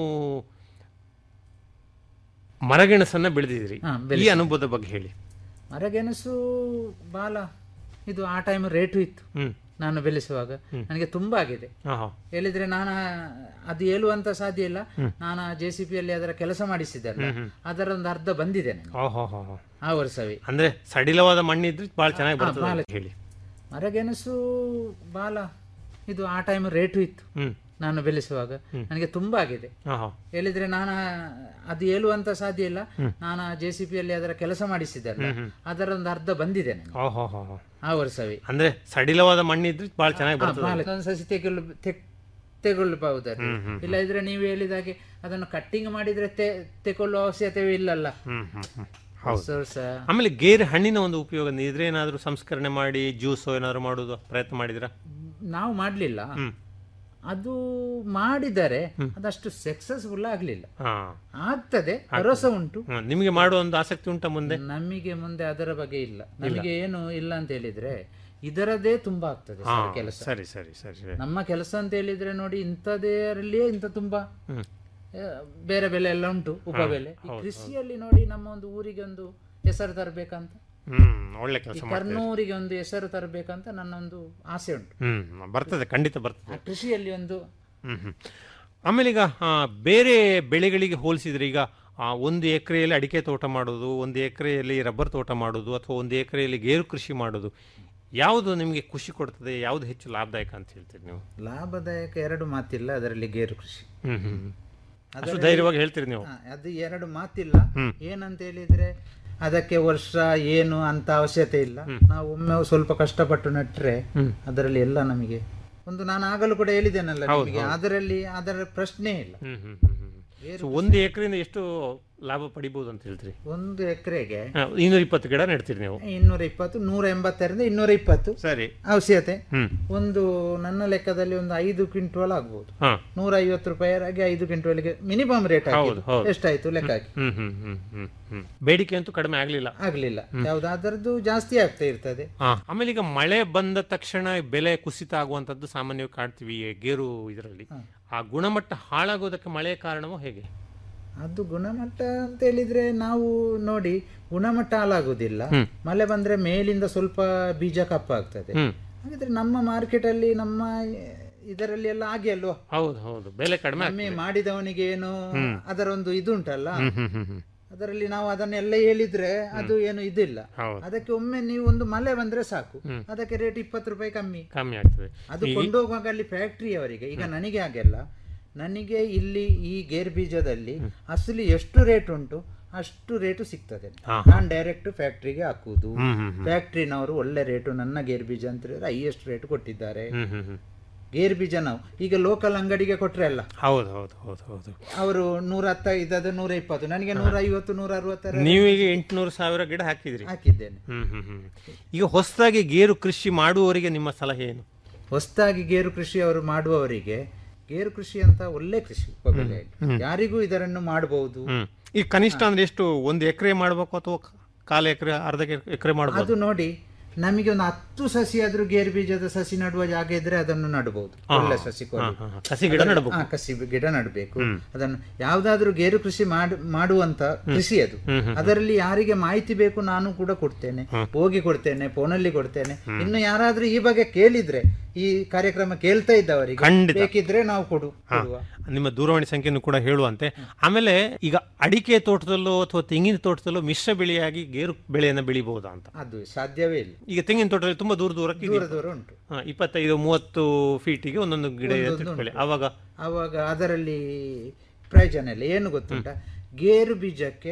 ಮರಗೆಣಸನ್ನ ಬೆಳೆದಿದ್ರಿ ಹಾ, ಈ ಬೆಳೆಸಿದ್ದೆ. ಅನುಭವದ ಬಗ್ಗೆ ಹೇಳಿ ಮರಗೆಣಸು ಬಾಲ ಇದು ಆ ಟೈಮ್ ರೇಟು ಇತ್ತು ಹ್ಮ್. ನಾನು ಬೆಳೆಸುವಾಗ ನನಗೆ ತುಂಬಾ ಆಗಿದೆ ಹಾ, ಹಾ. ಹೇಳಿದ್ರೆ ನಾನು ಅದು ಹೇಳುವಂತ ಸಾಧ್ಯ ಇಲ್ಲ ಹ್ಮ್. ನಾನು ಜೆ ಸಿ ಪಿಯಲ್ಲಿ ಅದರ ಕೆಲಸ ಮಾಡಿಸಿದ್ದಲ್ಲ ಹ್ಮ್, ಹ್ಮ್. ಅದರ ಒಂದು ಅರ್ಧ ಬಂದಿದೆ ನನಗೆ ಓಹೋ ಹೋ ಹೋ. ಆ ವರ್ಷವೇ ಅಂದ್ರೆ ಸಡಿಲವಾದ ಮಣ್ಣಿದ್ರೆ ಬಹಳ ಚೆನ್ನಾಗಿ ಹಾ, ಬರ್ತದೆ ಬಹಳ- ಅಂತ ಹೇಳಿ ಮರಗೆಣಸು ಬಾಲ ಇದು ಆ ಟೈಮ್ ರೇಟು ಇತ್ತು ಹ್ಮ್. ನಾನು ಬೆಳೆಸುವಾಗ ಹ್ಮ್. ನನಗೆ ತುಂಬಾ ಆಗಿದೆ ಹಾ, ಹಾ. ಹೇಳಿದ್ರೆ ನಾನು ಅದು ಹೇಳುವಂತ ಸಾಧ್ಯ ಇಲ್ಲ ಹ್ಮ್. ನಾನು ಜೆ ಸಿ ಪಿಯಲ್ಲಿ ಅದರ ಕೆಲಸ ಮಾಡಿಸಿದ್ದಲ್ಲ ಹ್ಮ್, ಹ್ಮ್. ಅದರ ಒಂದು ಅರ್ಧ ಬಂದಿದೆ ನನಗೆ ಓಹೋ ಹೋ ಹೋ. ಆ ವರ್ಷವೇ ಅಂದ್ರೆ ಸಡಿಲವಾದ ಮಣ್ಣಿದ್ರೆ ಬಹಳ ಚೆನ್ನಾಗಿ ಹಾ, ಬರ್ತದೆ ಬಾಲ. ಒಂದು ಸಸಿ ತೆಗೊಳ್ಳು ತೆಗ್- ತೆಗೊಳ್ಳಬಹುದು ಅದು. ಹ್ಮ್, ಹ್ಮ್, ಇಲ್ಲ ಇದ್ರೆ ನೀವು ಹೇಳಿದಾಗೆ ಅದನ್ನು ಕಟ್ಟಿಂಗ್ ಮಾಡಿದ್ರೆ ತೆ- ತೆಗೊಳ್ಳುವ ಅವಶ್ಯಕತೆ ಇಲ್ಲಲ್ಲ ಹ್ಮ್ ಹ್ಮ್ ಹ್ಮ್ ಹೌದು ಹೊಸ ವರ್ಷ ಆಮೇಲೆ ಗೇರು ಹಣ್ಣಿನ ಒಂದು ಉಪಯೋಗ ಇದ್ರೆ ಏನಾದ್ರು ಸಂಸ್ಕರಣೆ ಮಾಡಿ ಜ್ಯೂಸ್ ಏನಾದ್ರು ಮಾಡೋದು ಪ್ರಯತ್ನ ಮಾಡಿದ್ರಾ ನಾವು ಮಾಡ್ಲಿಲ್ಲ ಹ್ಮ್. ಅದು ಮಾಡಿದರೆ ಅದಷ್ಟು ಸಕ್ಸಸ್ಫುಲ್ ಆಗ್ಲಿಲ್ಲ ಹಾ ಆಗ್ತದೆ ಭರೋಸೆ ಉಂಟು ಹ್ಮ್. ನಿಮಗೆ ಮಾಡುವ ಒಂದು ಆಸಕ್ತಿ ಉಂಟಾ ಮುಂದೆ ನಮಗೆ ಮುಂದೆ ಅದರ ಬಗ್ಗೆ ಇಲ್ಲ ನಮಗೆ ಏನು ಇಲ್ಲ ಅಂತ ಹೇಳಿದ್ರೆ ಇದರದೇ ತುಂಬಾ ಆಗ್ತದೆ ಹಾ, ಸರ್ ಕೆಲಸ ಸರಿ ಸರಿ ಸರಿ ಸರಿ. ನಮ್ಮ ಕೆಲಸ ಅಂತ ಹೇಳಿದ್ರೆ ನೋಡಿ ಇಂಥದ್ರಲ್ಲಿಯೇ ಇಂಥ ತುಂಬಾ ಹ್ಮ್. ಆ, ಬೇರೆ ಬೆಲೆ ಎಲ್ಲ ಉಂಟು ಉಪ ಹಾ, ಬೆಲೆ ಈ ಹೌದು, ಕೃಷಿಯಲ್ಲಿ ನೋಡಿ ನಮ್ಮ ಒಂದು ಊರಿಗೆ ಒಂದು ಹೆಸರು ತರಬೇಕಂತ ಹ್ಮ್ ಒಳ್ಳೆ ಈ ಕೆಲಸ ಮಾಡ್ತೀರಿ ಕರ್ನೂರಿಗೆ ಒಂದು ಹೆಸರು ತರಬೇಕಂತ ನನ್ನ ಒಂದು ಆಸೆ ಉಂಟು ಹ್ಮ್ ಬರ್ತದೆ ಖಂಡಿತ ಆ ಬರ್ತದೆ ಕೃಷಿಯಲ್ಲಿ ಒಂದು ಹ್ಮ್ ಹ್ಮ್ ಆಮೇಲೆ ಈಗ ಆ, ಬೇರೆ ಬೆಳೆಗಳಿಗೆ ಹೋಲಿಸಿದ್ರೆ ಈಗ ಆ, ಒಂದು ಎಕರೆಯಲ್ಲಿ ಅಡಿಕೆ ತೋಟ ಮಾಡೋದು ಒಂದು ಎಕರೆಯಲ್ಲಿ ರಬ್ಬರ್ ತೋಟ ಮಾಡೋದು ಅಥವಾ ಒಂದು ಎಕರೆಯಲ್ಲಿ ಗೇರು ಕೃಷಿ ಮಾಡೋದು ಯಾವುದು ನಿಮಗೆ ಖುಷಿ ಕೊಡ್ತದೆ ಯಾವುದು ಹೆಚ್ಚು ಲಾಭದಾಯಕ ಅಂತ ಹೇಳ್ತೀರಿ ನೀವು ಲಾಭದಾಯಕ ಎರಡು ಮಾತಿಲ್ಲ ಅದರಲ್ಲಿ ಗೇರು ಕೃಷಿ ಹ್ಮ್ ಹ್ಮ್ ಹ್ಮ್. ಅಷ್ಟು ಅದರಲ್ಲಿ- ಧೈರ್ಯವಾಗಿ ಹೇಳ್ತೀರಿ ನೀವು ಹಾ, ಅದು ಎರಡು ಮಾತಿಲ್ಲ ಹ್ಮ್. ಏನಂತ ಹೇಳಿದ್ರೆ ಅದಕ್ಕೆ ವರ್ಷ ಏನು ಅಂತ ಅವಶ್ಯಕತೆ ಇಲ್ಲ ನಾವು ಒಮ್ಮೆ ಸ್ವಲ್ಪ ಕಷ್ಟಪಟ್ಟು ನೆಟ್ರೆ ಹ್ಮ್. ಅದರಲ್ಲಿ ಎಲ್ಲ ನಮಗೆ ಒಂದು ನಾನು ಆಗಲೂ ಕೂಡ ಹೇಳಿದ್ದೇನಲ್ಲ ಹೌದು, ನಿಮಗೆ ಹೌದು. ಅದರಲ್ಲಿ ಅದರ ಪ್ರಶ್ನೆ ಇಲ್ಲ ಹ್ಮ್ ಹ್ಮ್ ಹ್ಮ್ ಹ್ಮ್. So, ಒಂದು ಎಕರೆಯಿಂದ ಎಷ್ಟು ಲಾಭ ಪಡಿಬಹುದು ಅಂತ ಹೇಳ್ತೀರಿ ಒಂದು ಎಕರೆಗೆ ಹಾ, ಇನ್ನೂರ ಇಪ್ಪತ್ತು ಗಿಡ ನೆಡ್ತೀರಿ ನೀವು ಇನ್ನೂರ ಇಪ್ಪತ್ತು ನೂರ ಎಂಬತ್ತರಿಂದ ಇನ್ನೂರ ಇಪ್ಪತ್ತು ಸರಿ ಅವಶ್ಯಕತೆ ಹ್ಮ್. ಒಂದು ನನ್ನ ಲೆಕ್ಕದಲ್ಲಿ ಒಂದು ಐದು ಕ್ವಿಂಟಲ್ ಆಗ್ಬೋದು ಹಾ. ನೂರ ಐವತ್ತು ರೂಪಾಯಿಗೆ ಐದು ಕ್ವಿಂಟಲ್ಗೆ ಮಿನಿಮಮ್ ರೇಟ್ ಹೌದು ಹೌದು ಎಷ್ಟಾಯ್ತು ಲೆಕ್ಕ ಹಾಕಿ ಹ್ಮ್ ಹ್ಮ್ ಹ್ಮ್ ಹ್ಮ್ ಹ್ಮ್ ಬೇಡಿಕೆ ಅಂತೂ ಕಡಿಮೆ ಆಗ್ಲಿಲ್ಲ ಆಗ್ಲಿಲ್ಲ ಯಾವ್ದಾದ್ರದ್ದು ಜಾಸ್ತಿ ಆಗ್ತಾ ಇರ್ತದೆ ಹಾ ಆಮೇಲೆ ಈಗ ಮಳೆ ಬಂದ ತಕ್ಷಣ ಬೆಲೆ ಕುಸಿತ ಆಗುವಂತದ್ದು ಸಾಮಾನ್ಯವಾಗಿ ಕಾಣ್ತೀವಿ ಈ ಗೇರು ಇದರಲ್ಲಿ ಆ ಗುಣಮಟ್ಟ ಹಾಳಾಗೋದಕ್ಕೆ ಮಳೆಯ ಕಾರಣವೋ ಹೇಗೆ ಅದು ಗುಣಮಟ್ಟ ಅಂತ ಹೇಳಿದ್ರೆ ನಾವು ನೋಡಿ ಗುಣಮಟ್ಟ ಹಾಳಾಗುದಿಲ್ಲ ಹ್ಮ್. ಮಳೆ ಬಂದ್ರೆ ಮೇಲಿಂದ ಸ್ವಲ್ಪ ಬೀಜ ಕಪ್ಪಾಗ್ತದೆ ಹ್ಮ್. ಹಾಗಿದ್ರೆ ನಮ್ಮ ಮಾರ್ಕೆಟ್ ಅಲ್ಲಿ ನಮ್ಮ ಇದರಲ್ಲಿ ಎಲ್ಲ ಹಾಗೆ ಅಲ್ವಾ ಹೌದು ಹೌದು ಬೆಲೆ ಕಡಿಮೆ ಒಮ್ಮೆ ಆಗ್ತದೆ. ಮಾಡಿದವನಿಗೆ ಏನು ಹ್ಮ್. ಅದರ ಒಂದು ಇದು ಉಂಟಲ್ಲ ಹ್ಮ್ ಹ್ಮ್ ಹ್ಮ್ ಹ್ಮ್. ಅದರಲ್ಲಿ ನಾವು ಅದನ್ನೆಲ್ಲ ಹೇಳಿದ್ರೆ ಅದು ಏನು ಇದಿಲ್ಲ ಹೌದು ಅದಕ್ಕೆ ಒಮ್ಮೆ ನೀವು ಒಂದು ಮಳೆ ಬಂದ್ರೆ ಸಾಕು ಹ್ಮ್. ಅದಕ್ಕೆ ರೇಟ್ ಇಪ್ಪತ್ತು ರೂಪಾಯಿ ಕಮ್ಮಿ ಕಮ್ಮಿ ಆಗ್ತದೆ ಅದು ಈ- ಕೊಂಡೋಗುವಾಗ ಅಲ್ಲಿ ಫ್ಯಾಕ್ಟ್ರಿ ಅವರಿಗೆ ಈಗ ನನಗೆ ಹಾಗೆಲ್ಲ ನನಗೆ ಇಲ್ಲಿ ಈ ಗೇರ್ ಬೀಜದಲ್ಲಿ ಅಸಲಿ ಎಷ್ಟು ರೇಟ್ ಉಂಟು ಅಷ್ಟು ರೇಟು ಸಿಗ್ತದೆ ಹಾ. ನಾನು ಡೈರೆಕ್ಟ್ ಫ್ಯಾಕ್ಟ್ರಿಗೆ ಹಾಕುವುದು ಹ್ಮ್ ಹ್ಮ್ ಹ್ಮ್. ಫ್ಯಾಕ್ಟ್ರಿನವರು ಒಳ್ಳೆ ರೇಟು ನನ್ನ ಗೇರ್ ಬೀಜ ಅಂತ ಹೇಳಿದ್ರೆ ಹೈಯೆಸ್ಟ್ ರೇಟ್ ಕೊಟ್ಟಿದ್ದಾರೆ ಹ್ಮ್ ಹ್ಮ್ ಹ್ಮ್. ಗೇರ್ ಬೀಜ ನಾವು ಈಗ ಲೋಕಲ್ ಅಂಗಡಿಗೆ ಕೊಟ್ರೆ ಅಲ್ಲ ಹೌದು ಹೌದು ಹೌದು ಹೌದು ಅವರು ನೂರ ಹತ್ತ ಇದ್ದದ್ದು ನೂರ ಇಪ್ಪತ್ತು ನನಗೆ ನೂರ ಐವತ್ತು ನೂರ ಅರವತ್ತರ ನೀವೀಗ ಎಂಟುನೂರು ಸಾವಿರ ಗಿಡ ಹಾಕಿದ್ರಿ ಹಾಕಿದ್ದೇನೆ ಹ್ಮ್ ಹ್ಮ್ ಹ್ಮ್ ಈಗ ಹೊಸದಾಗಿ ಗೇರು ಕೃಷಿ ಮಾಡುವವರಿಗೆ ನಿಮ್ಮ ಸಲಹೆ ಏನು ಹೊಸದಾಗಿ ಗೇರು ಕೃಷಿ ಅವರು ಮಾಡುವವರಿಗೆ ಗೇರು ಕೃಷಿ ಅಂತ ಒಳ್ಳೆ ಕೃಷಿ ಉಪಬೆಲೆಯಲ್ಲಿ ಹ್ಮ್. ಯಾರಿಗೂ ಇದನ್ನು ಮಾಡಬಹುದು ಹ್ಮ್ ಈಗ ಕನಿಷ್ಠ ಅಂದ್ರೆ ಎಷ್ಟು ಒಂದು ಎಕರೆ ಮಾಡ್ಬೇಕು ಅಥವಾ ಕಾಲು ಎಕರೆ ಅರ್ಧ ಎಕರೆ ಮಾಡಬಹುದು ಅದು ನೋಡಿ ನಮಗೆ ಒಂದು ಹತ್ತು ಸಸಿ ಆದ್ರೂ ಗೇರು ಬೀಜದ ಸಸಿ ನಡುವ ಜಾಗ ಇದ್ರೆ ಅದನ್ನು ನಡಬಹುದು ಹಾ, ಒಳ್ಳೆ ಹಾ, ಸಸಿ ಹಾ, ಕೊಡಿ. ಹಾ, ಹಾ. ಕಸಿ ಗಿಡ ಅದನ್ನು- ನೆಡ್ಬೇಕು. ಹಾ, ಕಸಿ ಗಿಡ ನಡಬೇಕು ಹ್ಮ್. ಅದನ್ನು ಯಾವ್ದಾದ್ರೂ ಗೇರು ಕೃಷಿ ಮಾಡು- ಮಾಡುವಂತ ಕೃಷಿ ಅದು ಹ್ಮ್, ಹ್ಮ್, ಅದರಲ್ಲಿ ಯಾರಿಗೆ ಮಾಹಿತಿ ಬೇಕು ನಾನು ಕೂಡ ಕೊಡ್ತೇನೆ ಹೋಗಿ ಕೊಡ್ತೇನೆ ಫೋನಲ್ಲಿ ಕೊಡ್ತೇನೆ ಇನ್ನು ಯಾರಾದ್ರೂ ಈ ಬಗ್ಗೆ ಕೇಳಿದ್ರೆ ಈ ಕಾರ್ಯಕ್ರಮ ಕೇಳ್ತಾ ಇದ್ದವರಿಗೆ ಖಂಡಿತ. ಬೇಕಿದ್ರೆ ನಾವು ಕೊಡು ಹಾ. ಕೊಡುವ ನಿಮ್ಮ ದೂರವಾಣಿ ಸಂಖ್ಯೆಯನ್ನು ಕೂಡ ಹೇಳುವಂತೆ ಆಮೇಲೆ ಈಗ ಅಡಿಕೆ ತೋಟದಲ್ಲೋ ಅಥವಾ ತೆಂಗಿನ ತೋಟದಲ್ಲೋ ಮಿಶ್ರ ಬೆಳೆಯಾಗಿ ಗೇರು ಬೆಳೆಯನ್ನು ಬೆಳಿಬಹುದಾ ಅಂತ ಅದು ಸಾಧ್ಯವೇ ಇಲ್ಲ ಈಗ ತೆಂಗಿನ ತೋಟದಲ್ಲಿ ತುಂಬಾ ದೂರ ದೂರಕ್ಕೆ ದೂರ ಇದೆ. ದೂರ ಉಂಟು ಹಾ, ಇಪ್ಪತ್ತೈದು ಮೂವತ್ತು ಫೀಟಿಗೆ ಒಂದೊಂದು ಗಿಡ ಇದೆ ಅಂತ ಒಂದೊಂದು ಇಟ್ಕೊಳ್ಳಿ ಉಂಟು. ಆವಾಗ ಆವಾಗ ಅದರಲ್ಲಿ ಪ್ರಯೋಜನ ಇಲ್ಲ ಏನು ಗೊತ್ತುಂಟ ಗೇರು ಬೀಜಕ್ಕೆ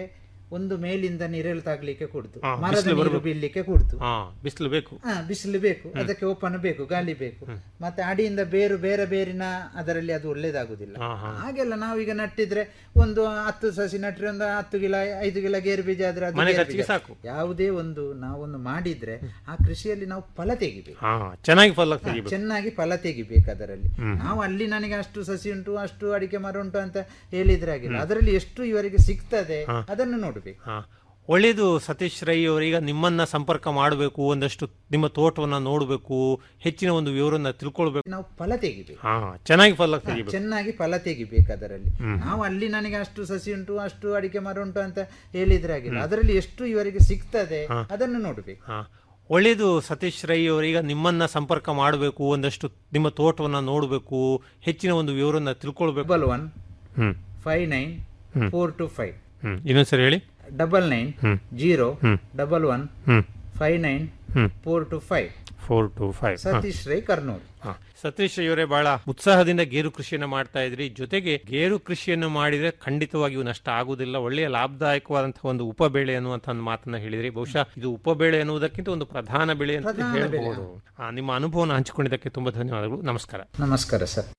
ಒಂದು ಮೇಲಿಂದ ನೀರೆಲ್ಲ ತಾಗ್ಲಿಕ್ಕೆ ಕೊಡ್ತು ಹಾ, ಮರದ ಬಿಸಿಲು ನೀರು ಬರ್ಬೇಕು. ಬೀಳ್ಲಿಕ್ಕೆ ಕೊಡ್ತು ಹಾ ಬಿಸಿಲು ಬೇಕು ಹಾ ಬಿಸಿಲು ಬೇಕು ಅದಕ್ಕೆ ಓಪನ್ ಬೇಕು ಗಾಳಿ ಬೇಕು ಮತ್ತೆ ಅಡಿಯಿಂದ ಬೇರು ಬೇರೆ ಬೇರಿನ ಅದರಲ್ಲಿ ಅದು ಒಳ್ಳೇದಾಗುದಿಲ್ಲ ಹಾ, ಹಾ. ಹಾಗೆಲ್ಲ ನಾವೀಗ ನಟ್ಟಿದ್ರೆ ಒಂದು ಹತ್ತು ಸಸಿ ನಟ್ರೆ ಒಂದು ಹತ್ತು ಗಿಲ ಐದು ಗಿಲ ಗೇರು ಬೀಜ ಆದ್ರೆ ಅದು ಮನೆ ಗೇರು ಖರ್ಚಿಗೆ ಬೀಜ. ಸಾಕು. ಯಾವುದೇ ಒಂದು ನಾವೊಂದು ಮಾಡಿದ್ರೆ ಆ ಕೃಷಿಯಲ್ಲಿ ನಾವು ಫಲ ತೆಗಿಬೇಕು ಹಾ ಚೆನ್ನಾಗಿ ಫಲ ಹಾ, ತೆಗಿಬೇಕು ಚೆನ್ನಾಗಿ ಫಲ ತೆಗಿಬೇಕು ಅದರಲ್ಲಿ ಹ್ಮ್. ನಾವು ಅಲ್ಲಿ ನನಗೆ ಅಷ್ಟು ಸಸಿ ಉಂಟು ಅಷ್ಟು ಅಡಿಕೆ ಮರ ಉಂಟು ಅಂತ ಹೇಳಿದ್ರೆ ಆಗಿಲ್ಲ ಅದರಲ್ಲಿ ಎಷ್ಟು ಇವರಿಗೆ ಸಿಗ್ತದೆ ಹಾ. ಅದನ್ನು ನೋಡ್ಬೇಕು ಹಾ ಒಳ್ಳೇದು ಸತೀಶ್ ರೈ ಅವರೀಗ ನಿಮ್ಮನ್ನ ಸಂಪರ್ಕ ಮಾಡಬೇಕು ಒಂದಷ್ಟು ನಿಮ್ಮ ತೋಟವನ್ನ ನೋಡಬೇಕು ಹೆಚ್ಚಿನ ಒಂದು ವಿವರನ್ನ ತಿಳ್ಕೊಳ್ಬೇಕು ನಾವು ಫಲ ತೆಗಿಬೇಕು ಹಾ ಚೆನ್ನಾಗಿ ಫಲ ಹಾ, ತೆಗಿಬೇಕು ಚೆನ್ನಾಗಿ ಫಲ ತೆಗಿಬೇಕು ಅದರಲ್ಲಿ ಹ್ಮ್. ನಾವು ಅಲ್ಲಿ ನನಗೆ ಅಷ್ಟು ಸಸಿ ಉಂಟು ಅಷ್ಟು ಅಡಿಕೆ ಮರ ಉಂಟು ಅಂತ ಹೇಳಿದ್ರೆ ಆಗಿಲ್ಲ ಅದರಲ್ಲಿ ಎಷ್ಟು ಇವರಿಗೆ ಸಿಗ್ತದೆ ಹಾ. ಅದನ್ನು ನೋಡ್ಬೇಕು ಹಾ ಒಳ್ಳೇದು ಸತೀಶ್ ರೈ ಅವರೀಗ ನಿಮ್ಮನ್ನ ಸಂಪರ್ಕ ಮಾಡಬೇಕು ಒಂದಷ್ಟು ನಿಮ್ಮ ತೋಟವನ್ನ ನೋಡಬೇಕು ಹೆಚ್ಚಿನ ಒಂದು ವಿವರನ್ನ ತಿಳ್ಕೊಳ್ಬೇಕು double one hmm five nine hmm. Four two five hmm ಇನ್ನೊಂದ್ಸರಿ ಹೇಳಿ double nine hmm. Zero hmm. Double one hmm five nine hmm. Four two five four two five Satish Rai Kurnool Satish ಇವರೇ ಬಹಳ ಉತ್ಸಾಹದಿಂದ ಗೇರು ಕೃಷಿಯನ್ನ ಮಾಡ್ತಾ ಇದ್ರಿ ಜೊತೆಗೆ ಗೇರು ಕೃಷಿಯನ್ನು ಮಾಡಿದ್ರೆ ಖಂಡಿತವಾಗಿಯೂ ನಷ್ಟ ಆಗುವುದಿಲ್ಲ ಒಳ್ಳೆಯ ಲಾಭದಾಯಕವಾದಂತಹ ಒಂದು ಉಪಬೆಳೆ ಅನ್ನುವಂಥ ಒಂದು ಮಾತನ್ನ ಹೇಳಿದ್ರಿ ಬಹುಶಃ ಇದು ಉಪಬೆಳೆ ಅನ್ನುವುದಕ್ಕಿಂತ ಒಂದು ಪ್ರಧಾನ ಬೆಳೆ ಅಂತ ಪ್ರಧಾನ ಬೆಳೆ. ಹೇಳ್ಬಹುದು ಆ, ನಿಮ್ಮ ಅನುಭವನ ಹಂಚಿಕೊಂಡಿದ್ದಕ್ಕೆ ತುಂಬಾ ಧನ್ಯವಾದಗಳು ನಮಸ್ಕಾರ ನಮಸ್ಕಾರ ಸರ್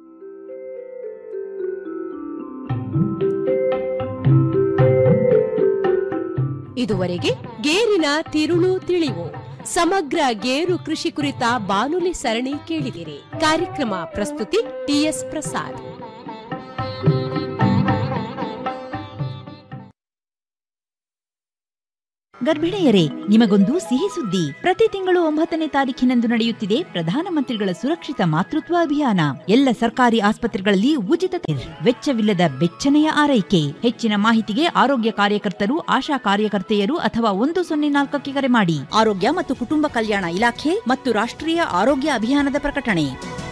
ಇದುವರೆಗೆ ಗೇರಿನ ತಿರುಳು ತಿಳಿವು ಸಮಗ್ರ ಗೇರು ಕೃಷಿ ಕುರಿತ ಬಾನುಲಿ ಸರಣಿ ಕೇಳಿದಿರಿ ಕಾರ್ಯಕ್ರಮ ಪ್ರಸ್ತುತಿ ಟಿಎಸ್ ಪ್ರಸಾದ್ ಗರ್ಭಿಣಿಯರೇ ನಿಮಗೊಂದು ಸಿಹಿ ಸುದ್ದಿ ಪ್ರತಿ ತಿಂಗಳು ಒಂಬತ್ತನೇ ತಾರೀಖಿನಂದು ನಡೆಯುತ್ತಿದೆ ಪ್ರಧಾನಮಂತ್ರಿಗಳ ಸುರಕ್ಷಿತ ಮಾತೃತ್ವ ಅಭಿಯಾನ ಎಲ್ಲ ಸರ್ಕಾರಿ ಆಸ್ಪತ್ರೆಗಳಲ್ಲಿ ಉಚಿತ ತೆರ್- ವೆಚ್ಚವಿಲ್ಲದ ಬೆಚ್ಚನೆಯ ಆರೈಕೆ ಹೆಚ್ಚಿನ ಮಾಹಿತಿಗೆ ಆರೋಗ್ಯ ಕಾರ್ಯಕರ್ತರು ಆಶಾ ಕಾರ್ಯಕರ್ತೆಯರು ಅಥವಾ ಒಂದು ಸೊನ್ನೆ ನಾಲ್ಕಕ್ಕೆ ಕರೆ ಮಾಡಿ ಆರೋಗ್ಯ ಮತ್ತು ಕುಟುಂಬ ಕಲ್ಯಾಣ ಇಲಾಖೆ ಮತ್ತು ರಾಷ್ಟ್ರೀಯ ಆರೋಗ್ಯ ಅಭಿಯಾನದ ಪ್ರಕಟಣೆ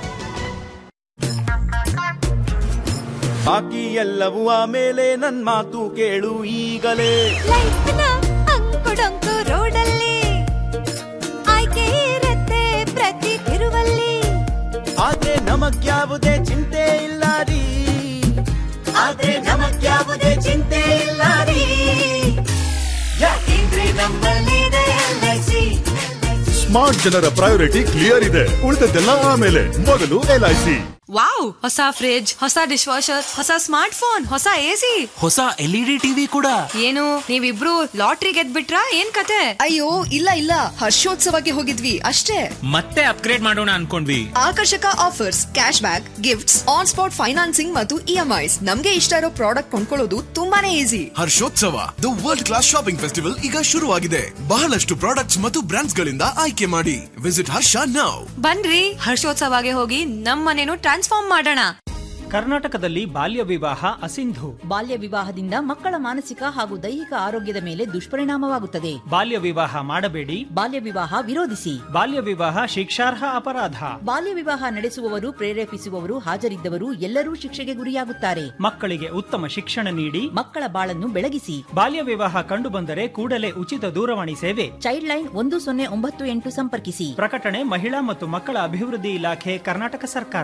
ಬಾಕಿ ಎಲ್ಲವೂ ಆಮೇಲೆ ನನ್ ಮಾತು ಕೇಳು ಈಗಲೇ ಅಂಕುಡೊಂಕು ರೋಡಲ್ಲಿ ಆಯ್ಕೆ ಇರತ್ತೆ ಪ್ರತಿ ತಿರುವಲ್ಲಿ ಆದ್ರೆ ನಮಗ್ಯಾವುದೇ ಚಿಂತೆ ಇಲ್ಲ ರೀ ಆದ್ರೆ ನಮಗ್ಯಾವುದೇ ಚಿಂತೆ ಇಲ್ಲ ರೀ ಯಾಕೆಂದ್ರೆ ನಮ್ಮಲ್ಲಿದೆ LIC. ಸ್ಮಾರ್ಟ್ ಜನರ ಪ್ರಯಾರಿಟಿ ಕ್ಲಿಯರ್ ಇದೆ ಉಳಿದದ್ದೆಲ್ಲ ಆಮೇಲೆ ಮೊದಲು ಎಲ್ಐಸಿ ವಾವ್ ಹೊಸ ಫ್ರಿಡ್ಜ್ ಹೊಸ ಡಿಶ್ ವಾಷರ್ ಹೊಸ ಸ್ಮಾರ್ಟ್ ಫೋನ್ ಹೊಸ ಎಸಿ ಹೊಸ ಎಲ್ಇಡಿ ಟಿವಿ ಕೂಡ ಏನು ನೀವಿಬ್ರು ಲಾಟ್ರಿ ಗೆದ್ಬಿಟ್ರಾ ಏನ್ ಕತೆ ಅಯ್ಯೋ ಇಲ್ಲ ಇಲ್ಲ ಹರ್ಷೋತ್ಸವಕ್ಕೆ ಹೋಗಿದ್ವಿ ಅಷ್ಟೇ ಮತ್ತೆ ಅಪ್ಗ್ರೇಡ್ ಮಾಡೋಣ ಅನ್ಕೊಂಡ್ವಿ ಆಕರ್ಷಕ offers cashback gifts on spot financing ಮತ್ತು ಇಎಂಐಸ್ ನಮ್ಗೆ ಇಷ್ಟ ಇರೋ ಪ್ರಾಡಕ್ಟ್ ಕೊಂಡ್ಕೊಳ್ಳೋದು ತುಂಬಾನೇ easy Harshotsava the world class shopping festival ಈಗ ಶುರುವಾಗಿದೆ ಬಹಳಷ್ಟು ಪ್ರಾಡಕ್ಟ್ಸ್ ಮತ್ತು ಬ್ರಾಂಡ್ಸ್ ಗಳಿಂದ ಆಯ್ಕೆ ಮಾಡಿ ವಿಸಿಟ್ ಹರ್ಷ ನೌ ಬನ್ರಿ ಹರ್ಷೋತ್ಸವಗೆ ಹೋಗಿ ನಮ್ ಮನೇನು ಟ್ರಾನ್ಸ್ಫಾರ್ಮ್ ಮಾಡೋಣ ಕರ್ನಾಟಕದಲ್ಲಿ ಬಾಲ್ಯ ವಿವಾಹ ಅಸಿಂಧು ಬಾಲ್ಯ ವಿವಾಹದಿಂದ ಮಕ್ಕಳ ಮಾನಸಿಕ ಹಾಗೂ ದೈಹಿಕ ಆರೋಗ್ಯದ ಮೇಲೆ ದುಷ್ಪರಿಣಾಮವಾಗುತ್ತದೆ ಬಾಲ್ಯ ವಿವಾಹ ಮಾಡಬೇಡಿ ಬಾಲ್ಯ ವಿವಾಹ ವಿರೋಧಿಸಿ ಬಾಲ್ಯ ವಿವಾಹ ಶಿಕ್ಷಾರ್ಹ ಅಪರಾಧ ಬಾಲ್ಯ ವಿವಾಹ ನಡೆಸುವವರು ಪ್ರೇರೇಪಿಸುವವರು ಹಾಜರಿದ್ದವರು ಎಲ್ಲರೂ ಶಿಕ್ಷೆಗೆ ಗುರಿಯಾಗುತ್ತಾರೆ ಮಕ್ಕಳಿಗೆ ಉತ್ತಮ ಶಿಕ್ಷಣ ನೀಡಿ ಮಕ್ಕಳ ಬಾಳನ್ನು ಬೆಳಗಿಸಿ ಬಾಲ್ಯ ವಿವಾಹ ಕಂಡುಬಂದರೆ ಕೂಡಲೇ ಉಚಿತ ದೂರವಾಣಿ ಸೇವೆ ಚೈಲ್ಡ್ ಲೈನ್ ಒಂದು ಸೊನ್ನೆ ಒಂಬತ್ತು ಎಂಟು ಸಂಪರ್ಕಿಸಿ ಪ್ರಕಟಣೆ ಮಹಿಳಾ ಮತ್ತು ಮಕ್ಕಳ ಅಭಿವೃದ್ಧಿ ಇಲಾಖೆ ಕರ್ನಾಟಕ ಸರ್ಕಾರ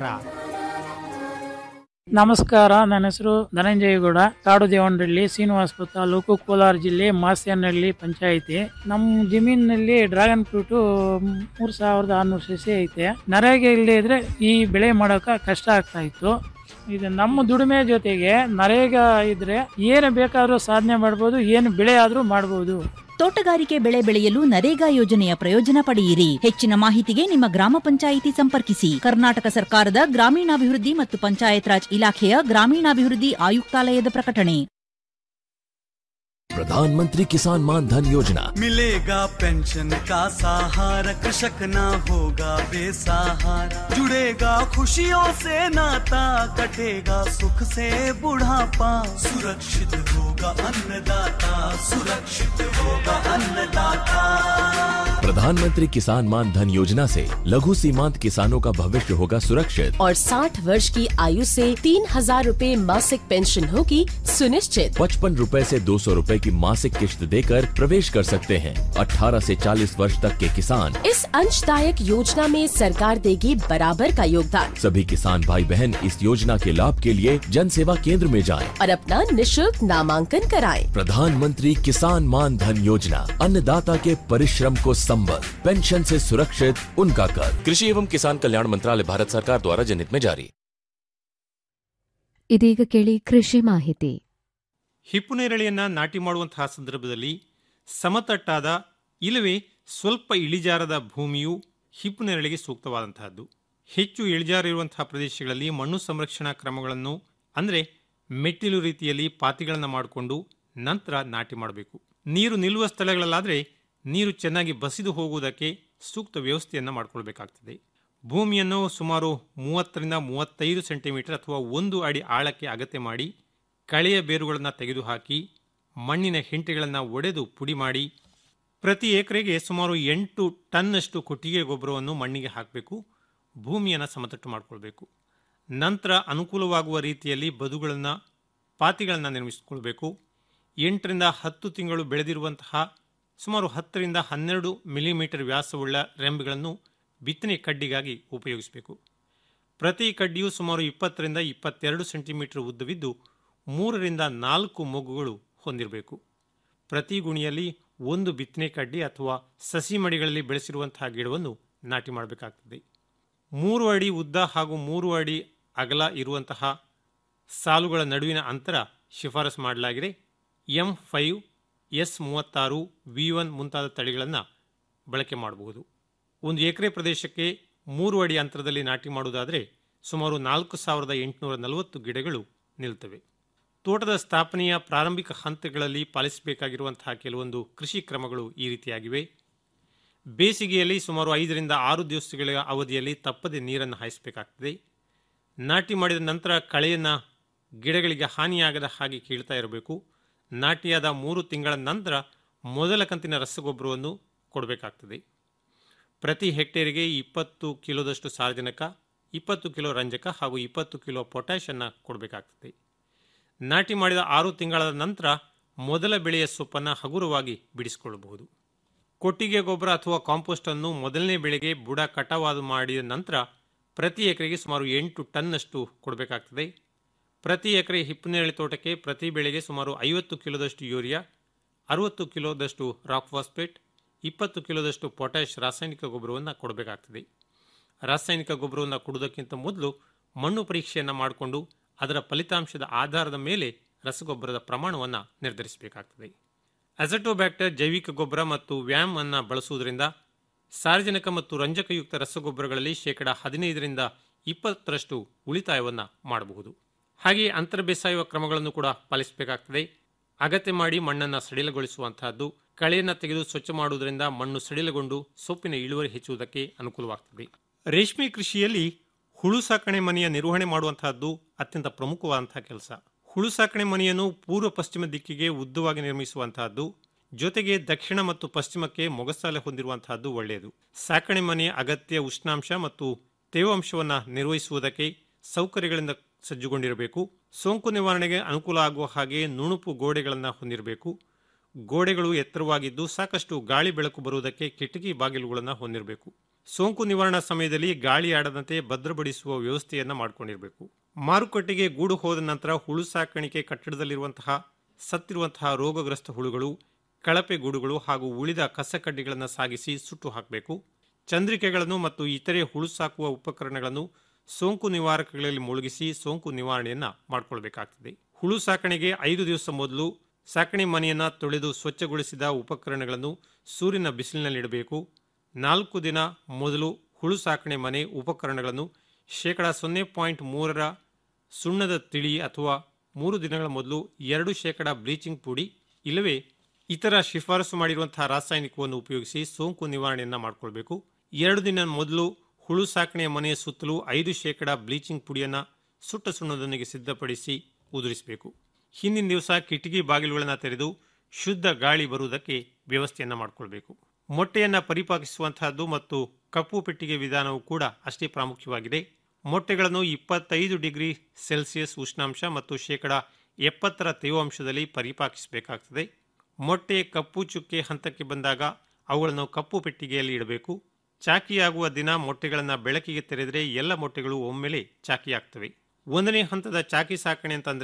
ನಮಸ್ಕಾರ ನನ್ನ ಹೆಸರು ಧನಂಜಯಗೌಡ ಕಾಡು ದೇವನಹಳ್ಳಿ ಶ್ರೀನಿವಾಸಪುರ ತಾಲೂಕು ಕೋಲಾರ ಜಿಲ್ಲೆ ಮಾಸ್ಯನಹಳ್ಳಿ ಪಂಚಾಯಿತಿ ನಮ್ಮ ಜಮೀನಿನಲ್ಲಿ ಡ್ರ್ಯಾಗನ್ ಫ್ರೂಟ್ ಮೂರ್ ಸಾವಿರದ ಆರ್ನೂರು ಸಸಿ ಐತೆ ನರೇಗೆ ಇಲ್ಲದೆ ಇದ್ರೆ ಈ ಬೆಳೆ ಮಾಡೋಕೆ ಕಷ್ಟ ಆಗ್ತಾ ಇತ್ತು ಇದು ನಮ್ಮ ದುಡಿಮೆ ಜೊತೆಗೆ ನರೇಗಾ ಇದ್ರೆ ಏನು ಬೇಕಾದ್ರೂ ಸಾಧನೆ ಮಾಡ್ಬೋದು ಏನು ಬೆಳೆ ಆದ್ರೂ ಮಾಡ್ಬೋದು ತೋಟಗಾರಿಕೆ ಬೆಳೆ ಬೆಳೆಯಲು ನರೇಗಾ ಯೋಜನೆಯ ಪ್ರಯೋಜನ ಪಡೆಯಿರಿ ಹೆಚ್ಚಿನ ಮಾಹಿತಿಗೆ ನಿಮ್ಮ ಗ್ರಾಮ ಪಂಚಾಯಿತಿ ಸಂಪರ್ಕಿಸಿ ಕರ್ನಾಟಕ ಸರ್ಕಾರದ ಗ್ರಾಮೀಣಾಭಿವೃದ್ಧಿ ಮತ್ತು ಪಂಚಾಯತ್ ರಾಜ್ ಇಲಾಖೆಯ ಗ್ರಾಮೀಣಾಭಿವೃದ್ಧಿ ಆಯುಕ್ತಾಲಯದ ಪ್ರಕಟಣೆ प्रधानमंत्री किसान मान धन योजना मिलेगा पेंशन का सहारा कृषक ना होगा बेसहारा जुड़ेगा खुशियों से नाता कटेगा सुख से बुढ़ापा सुरक्षित होगा अन्नदाता सुरक्षित होगा अन्नदाता प्रधानमंत्री किसान मान धन योजना से लघु सीमांत किसानों का भविष्य होगा सुरक्षित और 60 वर्ष की आयु से तीन हजार रूपए मासिक पेंशन होगी सुनिश्चित पचपन रूपए ऐसी दो सौ रूपए की मासिक किश्त देकर प्रवेश कर सकते हैं 18 से 40 वर्ष तक के किसान इस अंशदायक योजना में सरकार देगी बराबर का योगदान सभी किसान भाई बहन इस योजना के लाभ के लिए जन सेवा केंद्र में जाएं। और अपना निशुल्क नामांकन मूल्यांकन कराएं। प्रधानमंत्री किसान मान धन योजना अन्नदाता के परिश्रम को संबल पेंशन से सुरक्षित उनका कर कृषि एवं किसान कल्याण मंत्रालय भारत सरकार द्वारा जनहित में जारी ಇದೀಗ ಕೇಳಿ ಕೃಷಿ ಮಾಹಿತಿ ಹಿಪ್ಪುನೇರಳೆಯನ್ನ ನಾಟಿ ಮಾಡುವಂತಹ ಸಂದರ್ಭದಲ್ಲಿ ಸಮತಟ್ಟಾದ ಇಲ್ಲವೇ ಸ್ವಲ್ಪ ಇಳಿಜಾರದ ಭೂಮಿಯು ಹಿಪ್ಪುನೇರಳೆಗೆ ಸೂಕ್ತವಾದಂತಹದ್ದು ಹೆಚ್ಚು ಇಳಿಜಾರಿರುವಂತಹ ಪ್ರದೇಶಗಳಲ್ಲಿ ಮಣ್ಣು ಸಂರಕ್ಷಣಾ ಕ್ರಮಗಳನ್ನು ಅಂದರೆ ಮೆಟ್ಟಿಲು ರೀತಿಯಲ್ಲಿ ಪಾತಿಗಳನ್ನು ಮಾಡಿಕೊಂಡು ನಂತರ ನಾಟಿ ಮಾಡಬೇಕು ನೀರು ನಿಲ್ಲುವ ಸ್ಥಳಗಳಲ್ಲಾದರೆ ನೀರು ಚೆನ್ನಾಗಿ ಬಸಿದು ಹೋಗುವುದಕ್ಕೆ ಸೂಕ್ತ ವ್ಯವಸ್ಥೆಯನ್ನು ಮಾಡಿಕೊಳ್ಬೇಕಾಗ್ತದೆ ಭೂಮಿಯನ್ನು ಸುಮಾರು ಮೂವತ್ತರಿಂದ ಮೂವತ್ತೈದು ಸೆಂಟಿಮೀಟರ್ ಅಥವಾ ಒಂದು ಅಡಿ ಆಳಕ್ಕೆ ಅಗತ್ಯ ಮಾಡಿ ಕಳೆಯ ಬೇರುಗಳನ್ನು ತೆಗೆದುಹಾಕಿ ಮಣ್ಣಿನ ಹೆಂಟೆಗಳನ್ನು ಒಡೆದು ಪುಡಿ ಮಾಡಿ ಪ್ರತಿ ಎಕರೆಗೆ ಸುಮಾರು ಎಂಟು ಟನ್ನಷ್ಟು ಕೊಟ್ಟಿಗೆ ಗೊಬ್ಬರವನ್ನು ಮಣ್ಣಿಗೆ ಹಾಕಬೇಕು ಭೂಮಿಯನ್ನು ಸಮತಟ್ಟು ಮಾಡಿಕೊಳ್ಬೇಕು ನಂತರ ಅನುಕೂಲವಾಗುವ ರೀತಿಯಲ್ಲಿ ಬದುಗಳನ್ನು ಪಾತಿಗಳನ್ನು ನಿರ್ಮಿಸಿಕೊಳ್ಬೇಕು ಎಂಟರಿಂದ ಹತ್ತು ತಿಂಗಳು ಬೆಳೆದಿರುವಂತಹ ಸುಮಾರು ಹತ್ತರಿಂದ ಹನ್ನೆರಡು ಮಿಲಿಮೀಟರ್ ವ್ಯಾಸವುಳ್ಳ ರೆಂಬೆಗಳನ್ನು ಬಿತ್ತನೆ ಕಡ್ಡಿಗಾಗಿ ಉಪಯೋಗಿಸಬೇಕು ಪ್ರತಿ ಕಡ್ಡಿಯು ಸುಮಾರು ಇಪ್ಪತ್ತರಿಂದ ಇಪ್ಪತ್ತೆರಡು ಸೆಂಟಿಮೀಟರ್ ಉದ್ದವಿದ್ದು ಮೂರರಿಂದ ನಾಲ್ಕು ಮೊಗ್ಗುಗಳು ಹೊಂದಿರಬೇಕು ಪ್ರತಿ ಗುಣಿಯಲ್ಲಿ ಒಂದು ಬಿತ್ತನೆ ಕಡ್ಡಿ ಅಥವಾ ಸಸಿ ಮಡಿಗಳಲ್ಲಿ ಬೆಳೆಸಿರುವಂತಹ ಗಿಡವನ್ನು ನಾಟಿ ಮಾಡಬೇಕಾಗ್ತದೆ ಮೂರು ಅಡಿ ಉದ್ದ ಹಾಗೂ ಮೂರು ಅಡಿ ಅಗಲ ಇರುವಂತಹ ಸಾಲುಗಳ ನಡುವಿನ ಅಂತರ ಶಿಫಾರಸು ಮಾಡಲಾಗಿದೆ ಎಂ ಫೈವ್ ಎಸ್ ಮೂವತ್ತಾರು ವಿ ಒನ್ ಮುಂತಾದ ತಳಿಗಳನ್ನು ಬಳಕೆ ಮಾಡಬಹುದು ಒಂದು ಎಕರೆ ಪ್ರದೇಶಕ್ಕೆ ಮೂರು ಅಡಿ ಅಂತರದಲ್ಲಿ ನಾಟಿ ಮಾಡುವುದಾದರೆ ಸುಮಾರು ನಾಲ್ಕು ಸಾವಿರದ ಎಂಟುನೂರ ನಲವತ್ತು ಗಿಡಗಳು ನಿಲ್ತವೆ ತೋಟದ ಸ್ಥಾಪನೆಯ ಪ್ರಾರಂಭಿಕ ಹಂತಗಳಲ್ಲಿ ಪಾಲಿಸಬೇಕಾಗಿರುವಂತಹ ಕೆಲವೊಂದು ಕೃಷಿ ಕ್ರಮಗಳು ಈ ರೀತಿಯಾಗಿವೆ ಬೇಸಿಗೆಯಲ್ಲಿ ಸುಮಾರು ಐದರಿಂದ ಆರು ದಿವಸಗಳ ಅವಧಿಯಲ್ಲಿ ತಪ್ಪದೆ ನೀರನ್ನು ಹಾಯಿಸಬೇಕಾಗ್ತದೆ ನಾಟಿ ಮಾಡಿದ ನಂತರ ಕಳೆಯನ್ನು ಗಿಡಗಳಿಗೆ ಹಾನಿಯಾಗದ ಹಾಗೆ ಕೀಳ್ತಾ ಇರಬೇಕು ನಾಟಿಯಾದ ಮೂರು ತಿಂಗಳ ನಂತರ ಮೊದಲ ಕಂತಿನ ರಸಗೊಬ್ಬರವನ್ನು ಕೊಡಬೇಕಾಗ್ತದೆ ಪ್ರತಿ ಹೆಕ್ಟೇರಿಗೆ ಇಪ್ಪತ್ತು ಕಿಲೋದಷ್ಟು ಸಾರಜನಕ ಇಪ್ಪತ್ತು ಕಿಲೋ ರಂಜಕ ಹಾಗೂ ಇಪ್ಪತ್ತು ಕಿಲೋ ಪೊಟ್ಯಾಷನ್ನು ಕೊಡಬೇಕಾಗ್ತದೆ ನಾಟಿ ಮಾಡಿದ ಆರು ತಿಂಗಳ ನಂತರ ಮೊದಲ ಬೆಳೆಯ ಸೊಪ್ಪನ್ನು ಹಗುರವಾಗಿ ಬಿಡಿಸಿಕೊಳ್ಳಬಹುದು ಕೊಟ್ಟಿಗೆ ಗೊಬ್ಬರ ಅಥವಾ ಕಾಂಪೋಸ್ಟ್ ಅನ್ನು ಮೊದಲನೇ ಬೆಳೆಗೆ ಬುಡ ಕಟಾವಾದ ಮಾಡಿದ ನಂತರ ಪ್ರತಿ ಎಕರೆಗೆ ಸುಮಾರು ಎಂಟು ಟನ್ನಷ್ಟು ಕೊಡಬೇಕಾಗ್ತದೆ ಪ್ರತಿ ಎಕರೆ ಹಿಪ್ಪನೇರಳೆ ತೋಟಕ್ಕೆ ಪ್ರತಿ ಬೆಳೆಗೆ ಸುಮಾರು ಐವತ್ತು ಕಿಲೋದಷ್ಟು ಯೂರಿಯಾ ಅರವತ್ತು ಕಿಲೋದಷ್ಟು ರಾಕ್ ಫಾಸ್ಫೇಟ್ ಇಪ್ಪತ್ತು ಕಿಲೋದಷ್ಟು ಪೊಟ್ಯಾಷ್ ರಾಸಾಯನಿಕ ಗೊಬ್ಬರವನ್ನು ಕೊಡಬೇಕಾಗ್ತದೆ ರಾಸಾಯನಿಕ ಗೊಬ್ಬರವನ್ನು ಕೊಡುವುದಕ್ಕಿಂತ ಮೊದಲು ಮಣ್ಣು ಪರೀಕ್ಷೆಯನ್ನು ಮಾಡಿಕೊಂಡು ಅದರ ಫಲಿತಾಂಶದ ಆಧಾರದ ಮೇಲೆ ರಸಗೊಬ್ಬರದ ಪ್ರಮಾಣವನ್ನು ನಿರ್ಧರಿಸಬೇಕಾಗ್ತದೆ ಅಜಟೋಬ್ಯಾಕ್ಟರ್ ಜೈವಿಕ ಗೊಬ್ಬರ ಮತ್ತು ವ್ಯಾಮ್ ಅನ್ನು ಬಳಸುವುದರಿಂದ ಸಾರ್ವಜನಿಕ ಮತ್ತು ರಂಜಕಯುಕ್ತ ರಸಗೊಬ್ಬರಗಳಲ್ಲಿ ಶೇಕಡ ಹದಿನೈದರಿಂದ ಇಪ್ಪತ್ತರಷ್ಟು ಉಳಿತಾಯವನ್ನು ಮಾಡಬಹುದು ಹಾಗೆಯೇ ಅಂತರ ಬೇಸಾಯುವ ಕ್ರಮಗಳನ್ನು ಕೂಡ ಪಾಲಿಸಬೇಕಾಗ್ತದೆ ಅಗತ್ಯ ಮಾಡಿ ಮಣ್ಣನ್ನು ಸಡಿಲಗೊಳಿಸುವಂತಹದ್ದು ಕಳೆಯನ್ನು ತೆಗೆದು ಸ್ವಚ್ಛ ಮಾಡುವುದರಿಂದ ಮಣ್ಣು ಸಡಿಲಗೊಂಡು ಸೊಪ್ಪಿನ ಇಳುವರಿ ಹೆಚ್ಚುವುದಕ್ಕೆ ಅನುಕೂಲವಾಗ್ತದೆ ರೇಷ್ಮೆ ಕೃಷಿಯಲ್ಲಿ ಹುಳು ಸಾಕಣೆ ಮನೆಯ ನಿರ್ವಹಣೆ ಮಾಡುವಂತಹದ್ದು ಅತ್ಯಂತ ಪ್ರಮುಖವಾದಂತಹ ಕೆಲಸ ಹುಳು ಸಾಕಣೆ ಮನೆಯನ್ನು ಪೂರ್ವ ಪಶ್ಚಿಮ ದಿಕ್ಕಿಗೆ ಉದ್ದವಾಗಿ ನಿರ್ಮಿಸುವಂತಹದ್ದು ಜೊತೆಗೆ ದಕ್ಷಿಣ ಮತ್ತು ಪಶ್ಚಿಮಕ್ಕೆ ಮೊಗಸಾಲೆ ಹೊಂದಿರುವಂತಹದ್ದು ಒಳ್ಳೆಯದು ಸಾಕಣೆ ಮನೆಯ ಅಗತ್ಯ ಉಷ್ಣಾಂಶ ಮತ್ತು ತೇವಾಂಶವನ್ನು ನಿರ್ವಹಿಸುವುದಕ್ಕೆ ಸೌಕರ್ಯಗಳಿಂದ ಸಜ್ಜುಗೊಂಡಿರಬೇಕು ಸೋಂಕು ನಿವಾರಣೆಗೆ ಅನುಕೂಲ ಆಗುವ ಹಾಗೆ ನುಣುಪು ಗೋಡೆಗಳನ್ನು ಹೊಂದಿರಬೇಕು ಗೋಡೆಗಳು ಎತ್ತರವಾಗಿದ್ದು ಸಾಕಷ್ಟು ಗಾಳಿ ಬೆಳಕು ಬರುವುದಕ್ಕೆ ಕಿಟಕಿ ಬಾಗಿಲುಗಳನ್ನು ಹೊಂದಿರಬೇಕು ಸೋಂಕು ನಿವಾರಣಾ ಸಮಯದಲ್ಲಿ ಗಾಳಿ ಆಡದಂತೆ ಭದ್ರಪಡಿಸುವ ವ್ಯವಸ್ಥೆಯನ್ನು ಮಾಡಿಕೊಂಡಿರಬೇಕು ಮಾರುಕಟ್ಟೆಗೆ ಗೂಡು ಹೋದ ನಂತರ ಹುಳು ಸಾಕಾಣಿಕೆ ಕಟ್ಟಡದಲ್ಲಿರುವಂತಹ ಸತ್ತಿರುವಂತಹ ರೋಗಗ್ರಸ್ತ ಹುಳುಗಳು ಕಳಪೆ ಗೂಡುಗಳು ಹಾಗೂ ಉಳಿದ ಕಸಕಡ್ಡಿಗಳನ್ನು ಸಾಗಿಸಿ ಸುಟ್ಟು ಹಾಕಬೇಕು ಚಂದ್ರಿಕೆಗಳನ್ನು ಮತ್ತು ಇತರೆ ಹುಳು ಸಾಕುವ ಉಪಕರಣಗಳನ್ನು ಸೋಂಕು ನಿವಾರಕಗಳಲ್ಲಿ ಮುಳುಗಿಸಿ ಸೋಂಕು ನಿವಾರಣೆಯನ್ನ ಮಾಡಿಕೊಳ್ಬೇಕಾಗ್ತದೆ ಹುಳು ಸಾಕಣೆಗೆ ಐದು ದಿವಸ ಮೊದಲು ಸಾಕಣೆ ಮನೆಯನ್ನು ತೊಳೆದು ಸ್ವಚ್ಛಗೊಳಿಸಿದ ಉಪಕರಣಗಳನ್ನು ಸೂರ್ಯನ ಬಿಸಿಲಿನಲ್ಲಿಡಬೇಕು ನಾಲ್ಕು ದಿನ ಮೊದಲು ಹುಳು ಸಾಕಣೆ ಮನೆ ಉಪಕರಣಗಳನ್ನು ಶೇಕಡ ಸೊನ್ನೆ ಪಾಯಿಂಟ್ ಮೂರರ ಸುಣ್ಣದ ತಿಳಿ ಅಥವಾ ಮೂರು ದಿನಗಳ ಮೊದಲು ಎರಡು ಶೇಕಡ ಬ್ಲೀಚಿಂಗ್ ಪುಡಿ ಇಲ್ಲವೇ ಇತರ ಶಿಫಾರಸು ಮಾಡಿರುವಂತಹ ರಾಸಾಯನಿಕವನ್ನು ಉಪಯೋಗಿಸಿ ಸೋಂಕು ನಿವಾರಣೆಯನ್ನು ಮಾಡಿಕೊಳ್ಬೇಕು ಎರಡು ದಿನ ಮೊದಲು ಹುಳು ಸಾಕಣೆಯ ಮನೆಯ ಸುತ್ತಲೂ ಐದು ಶೇಕಡ ಬ್ಲೀಚಿಂಗ್ ಪುಡಿಯನ್ನು ಸುಟ್ಟ ಸುಣ್ಣದೊಂದಿಗೆ ಸಿದ್ಧಪಡಿಸಿ ಉದುರಿಸಬೇಕು ಹಿಂದಿನ ದಿವಸ ಕಿಟಕಿ ಬಾಗಿಲುಗಳನ್ನು ತೆರೆದು ಶುದ್ಧ ಗಾಳಿ ಬರುವುದಕ್ಕೆ ವ್ಯವಸ್ಥೆಯನ್ನು ಮಾಡಿಕೊಳ್ಬೇಕು ಮೊಟ್ಟೆಯನ್ನು ಪರಿಪಾಕಿಸುವಂತಹದ್ದು ಮತ್ತು ಕಪ್ಪು ಪೆಟ್ಟಿಗೆ ವಿಧಾನವು ಕೂಡ ಅಷ್ಟೇ ಪ್ರಾಮುಖ್ಯವಾಗಿದೆ ಮೊಟ್ಟೆಗಳನ್ನು ಇಪ್ಪತ್ತೈದು ಡಿಗ್ರಿ ಸೆಲ್ಸಿಯಸ್ ಉಷ್ಣಾಂಶ ಮತ್ತು ಶೇಕಡ ಎಪ್ಪತ್ತರ ತೇವಾಂಶದಲ್ಲಿ ಪರಿಪಾಕಿಸಬೇಕಾಗ್ತದೆ ಮೊಟ್ಟೆ ಕಪ್ಪು ಚುಕ್ಕೆ ಹಂತಕ್ಕೆ ಬಂದಾಗ ಅವುಗಳನ್ನು ಕಪ್ಪು ಪೆಟ್ಟಿಗೆಯಲ್ಲಿ ಇಡಬೇಕು ಚಾಕಿಯಾಗುವ ದಿನ ಮೊಟ್ಟೆಗಳನ್ನು ಬೆಳಕಿಗೆ ತೆರೆದರೆ ಎಲ್ಲ ಮೊಟ್ಟೆಗಳು ಒಮ್ಮೆಲೆ ಚಾಕಿಯಾಗ್ತವೆ ಒಂದನೇ ಹಂತದ ಚಾಕಿ ಸಾಕಣೆ ಅಂತಂದ್ರೆ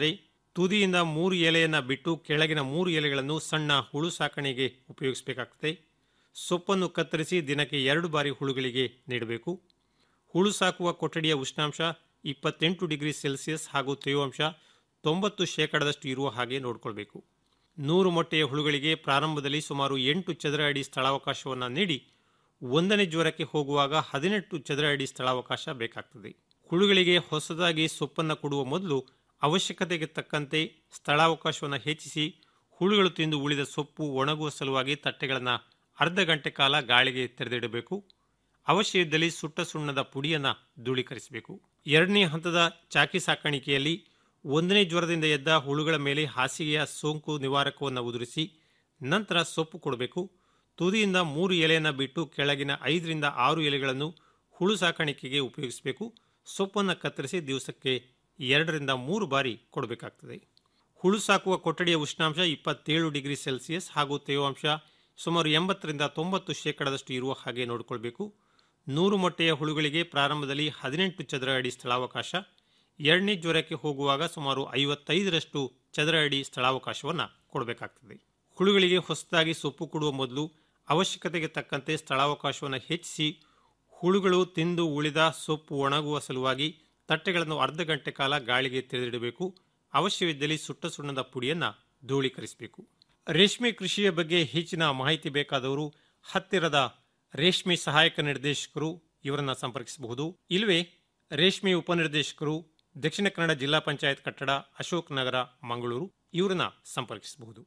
ತುದಿಯಿಂದ ಮೂರು ಎಲೆಯನ್ನು ಬಿಟ್ಟು ಕೆಳಗಿನ ಮೂರು ಎಲೆಗಳನ್ನು ಸಣ್ಣ ಹುಳು ಸಾಕಣೆಗೆ ಉಪಯೋಗಿಸಬೇಕಾಗ್ತದೆ ಸೊಪ್ಪನ್ನು ಕತ್ತರಿಸಿ ದಿನಕ್ಕೆ ಎರಡು ಬಾರಿ ಹುಳುಗಳಿಗೆ ನೀಡಬೇಕು ಹುಳು ಸಾಕುವ ಕೊಠಡಿಯ ಉಷ್ಣಾಂಶ ಇಪ್ಪತ್ತೆಂಟು ಡಿಗ್ರಿ ಸೆಲ್ಸಿಯಸ್ ಹಾಗೂ ತೇವಾಂಶ ತೊಂಬತ್ತು ಶೇಕಡದಷ್ಟು ಇರುವ ಹಾಗೆ ನೋಡಿಕೊಳ್ಬೇಕು ನೂರು ಮೊಟ್ಟೆಯ ಹುಳುಗಳಿಗೆ ಪ್ರಾರಂಭದಲ್ಲಿ ಸುಮಾರು ಎಂಟು ಚದರ ಅಡಿ ಸ್ಥಳಾವಕಾಶವನ್ನು ನೀಡಿ ಒಂದನೇ ಜ್ವರಕ್ಕೆ ಹೋಗುವಾಗ ಹದಿನೆಂಟು ಚದರ ಅಡಿ ಸ್ಥಳಾವಕಾಶ ಬೇಕಾಗ್ತದೆ ಹುಳುಗಳಿಗೆ ಹೊಸದಾಗಿ ಸೊಪ್ಪನ್ನು ಕೊಡುವ ಮೊದಲು ಅವಶ್ಯಕತೆಗೆ ತಕ್ಕಂತೆ ಸ್ಥಳಾವಕಾಶವನ್ನು ಹೆಚ್ಚಿಸಿ ಹುಳುಗಳು ತಿಂದು ಉಳಿದ ಸೊಪ್ಪು ಒಣಗುವ ಸಲುವಾಗಿ ತಟ್ಟೆಗಳನ್ನು ಅರ್ಧ ಗಂಟೆ ಕಾಲ ಗಾಳಿಗೆ ತೆರೆದಿಡಬೇಕು ಅವಶ್ಯ ಇದ್ದಲ್ಲಿ ಸುಟ್ಟ ಸುಣ್ಣದ ಪುಡಿಯನ್ನು ಧೂಳೀಕರಿಸಬೇಕು ಎರಡನೇ ಹಂತದ ಚಾಕಿ ಸಾಕಾಣಿಕೆಯಲ್ಲಿ ಒಂದನೇ ಜ್ವರದಿಂದ ಎದ್ದ ಹುಳುಗಳ ಮೇಲೆ ಹಾಸಿಗೆಯ ಸೋಂಕು ನಿವಾರಕವನ್ನು ಉದುರಿಸಿ ನಂತರ ಸೊಪ್ಪು ಕೊಡಬೇಕು ತುದಿಯಿಂದ ಮೂರು ಎಲೆಯನ್ನು ಬಿಟ್ಟು ಕೆಳಗಿನ ಐದರಿಂದ ಆರು ಎಲೆಗಳನ್ನು ಹುಳು ಸಾಕಾಣಿಕೆಗೆ ಉಪಯೋಗಿಸಬೇಕು ಸೊಪ್ಪನ್ನು ಕತ್ತರಿಸಿ ದಿವಸಕ್ಕೆ ಎರಡರಿಂದ ಮೂರು ಬಾರಿ ಕೊಡಬೇಕಾಗ್ತದೆ ಹುಳು ಸಾಕುವ ಕೊಠಡಿಯ ಉಷ್ಣಾಂಶ ಇಪ್ಪತ್ತೇಳು ಡಿಗ್ರಿ ಸೆಲ್ಸಿಯಸ್ ಹಾಗೂ ತೇವಾಂಶ ಸುಮಾರು ಎಂಬತ್ತರಿಂದ ತೊಂಬತ್ತು ಶೇಕಡದಷ್ಟು ಇರುವ ಹಾಗೆ ನೋಡಿಕೊಳ್ಬೇಕು ನೂರು ಮೊಟ್ಟೆಯ ಹುಳುಗಳಿಗೆ ಪ್ರಾರಂಭದಲ್ಲಿ ಹದಿನೆಂಟು ಚದರ ಅಡಿ ಸ್ಥಳಾವಕಾಶ ಎರಡನೇ ಜ್ವರಕ್ಕೆ ಹೋಗುವಾಗ ಸುಮಾರು ಐವತ್ತೈದರಷ್ಟು ಚದರ ಅಡಿ ಸ್ಥಳಾವಕಾಶವನ್ನು ಕೊಡಬೇಕಾಗ್ತದೆ ಹುಳುಗಳಿಗೆ ಹೊಸದಾಗಿ ಸೊಪ್ಪು ಕೊಡುವ ಮೊದಲು ಅವಶ್ಯಕತೆಗೆ ತಕ್ಕಂತೆ ಸ್ಥಳಾವಕಾಶವನ್ನು ಹೆಚ್ಚಿಸಿ ಹುಳುಗಳು ತಿಂದು ಉಳಿದ ಸೊಪ್ಪು ಒಣಗುವ ಸಲುವಾಗಿ ತಟ್ಟೆಗಳನ್ನು ಅರ್ಧ ಗಂಟೆ ಕಾಲ ಗಾಳಿಗೆ ತೆರೆದಿಡಬೇಕು ಅವಶ್ಯವಿದ್ದಲ್ಲಿ ಸುಟ್ಟ ಸುಣ್ಣದ ಪುಡಿಯನ್ನು ಧೂಳೀಕರಿಸಬೇಕು ರೇಷ್ಮೆ ಕೃಷಿಯ ಬಗ್ಗೆ ಹೆಚ್ಚಿನ ಮಾಹಿತಿ ಬೇಕಾದವರು ಹತ್ತಿರದ ರೇಷ್ಮೆ ಸಹಾಯಕ ನಿರ್ದೇಶಕರು ಇವರನ್ನ ಸಂಪರ್ಕಿಸಬಹುದು ಇಲ್ಲವೇ ರೇಷ್ಮೆ ಉಪನಿರ್ದೇಶಕರು ದಕ್ಷಿಣ ಕನ್ನಡ ಜಿಲ್ಲಾ ಪಂಚಾಯತ್ ಕಟ್ಟಡ ಅಶೋಕ್ ನಗರ ಮಂಗಳೂರು ಇವರನ್ನ ಸಂಪರ್ಕಿಸಬಹುದು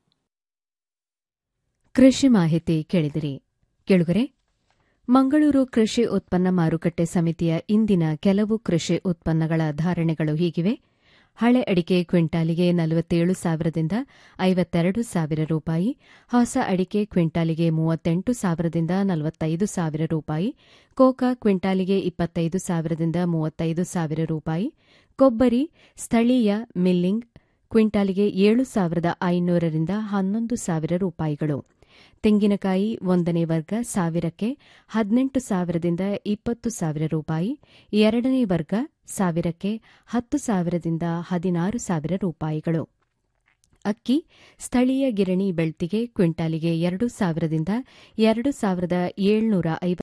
ಕೃಷಿ ಮಾಹಿತಿ ಕೇಳಿದಿರಿ ಕೆಳುಗರೆ ಮಂಗಳೂರು ಕೃಷಿ ಉತ್ಪನ್ನ ಮಾರುಕಟ್ಟೆ ಸಮಿತಿಯ ಇಂದಿನ ಕೆಲವು ಕೃಷಿ ಉತ್ಪನ್ನಗಳ ಧಾರಣೆಗಳು ಹೀಗಿವೆ ಹಳೆ ಅಡಿಕೆ ಕ್ವಿಂಟಾಲಿಗೆ ನಲವತ್ತೇಳು ಸಾವಿರದಿಂದ ಐವತ್ತೆರಡು ಸಾವಿರ ರೂಪಾಯಿ ಹೊಸ ಅಡಿಕೆ ಕ್ವಿಂಟಾಲಿಗೆ ಮೂವತ್ತೆಂಟು ಸಾವಿರದಿಂದ ನಲವತ್ತೈದು ಸಾವಿರ ರೂಪಾಯಿ ಕೋಕಾ ಕ್ವಿಂಟಾಲಿಗೆ ಇಪ್ಪತ್ತೈದು ಸಾವಿರದಿಂದ ಮೂವತ್ತೈದು ಸಾವಿರ ರೂಪಾಯಿ ಕೊಬ್ಬರಿ ಸ್ಥಳೀಯ ಮಿಲ್ಲಿಂಗ್ ಕ್ವಿಂಟಾಲಿಗೆ ಏಳು ಸಾವಿರದ ಐನೂರರಿಂದ ಹನ್ನೊಂದು ಸಾವಿರ ರೂಪಾಯಿಗಳು ತೆಂಗಿನಕಾಯಿ ಒಂದನೇ ವರ್ಗ ಸಾವಿರಕ್ಕೆ ಹದಿನೆಂಟು ಸಾವಿರದಿಂದ ಇಪ್ಪತ್ತು ಸಾವಿರ ರೂಪಾಯಿ ಎರಡನೇ ವರ್ಗ ಸಾವಿರಕ್ಕೆ ಹತ್ತು ಸಾವಿರದಿಂದ ಹದಿನಾರು ಸಾವಿರ ರೂಪಾಯಿಗಳು ಅಕ್ಕಿ ಸ್ಥಳೀಯ ಗಿರಣಿ ಬೆಳ್ತಿಗೆ ಕ್ವಿಂಟಾಲಿಗೆ ಎರಡು ಸಾವಿರದಿಂದ ಎರಡು ಸಾವಿರದ ಏಳ್ನೂರ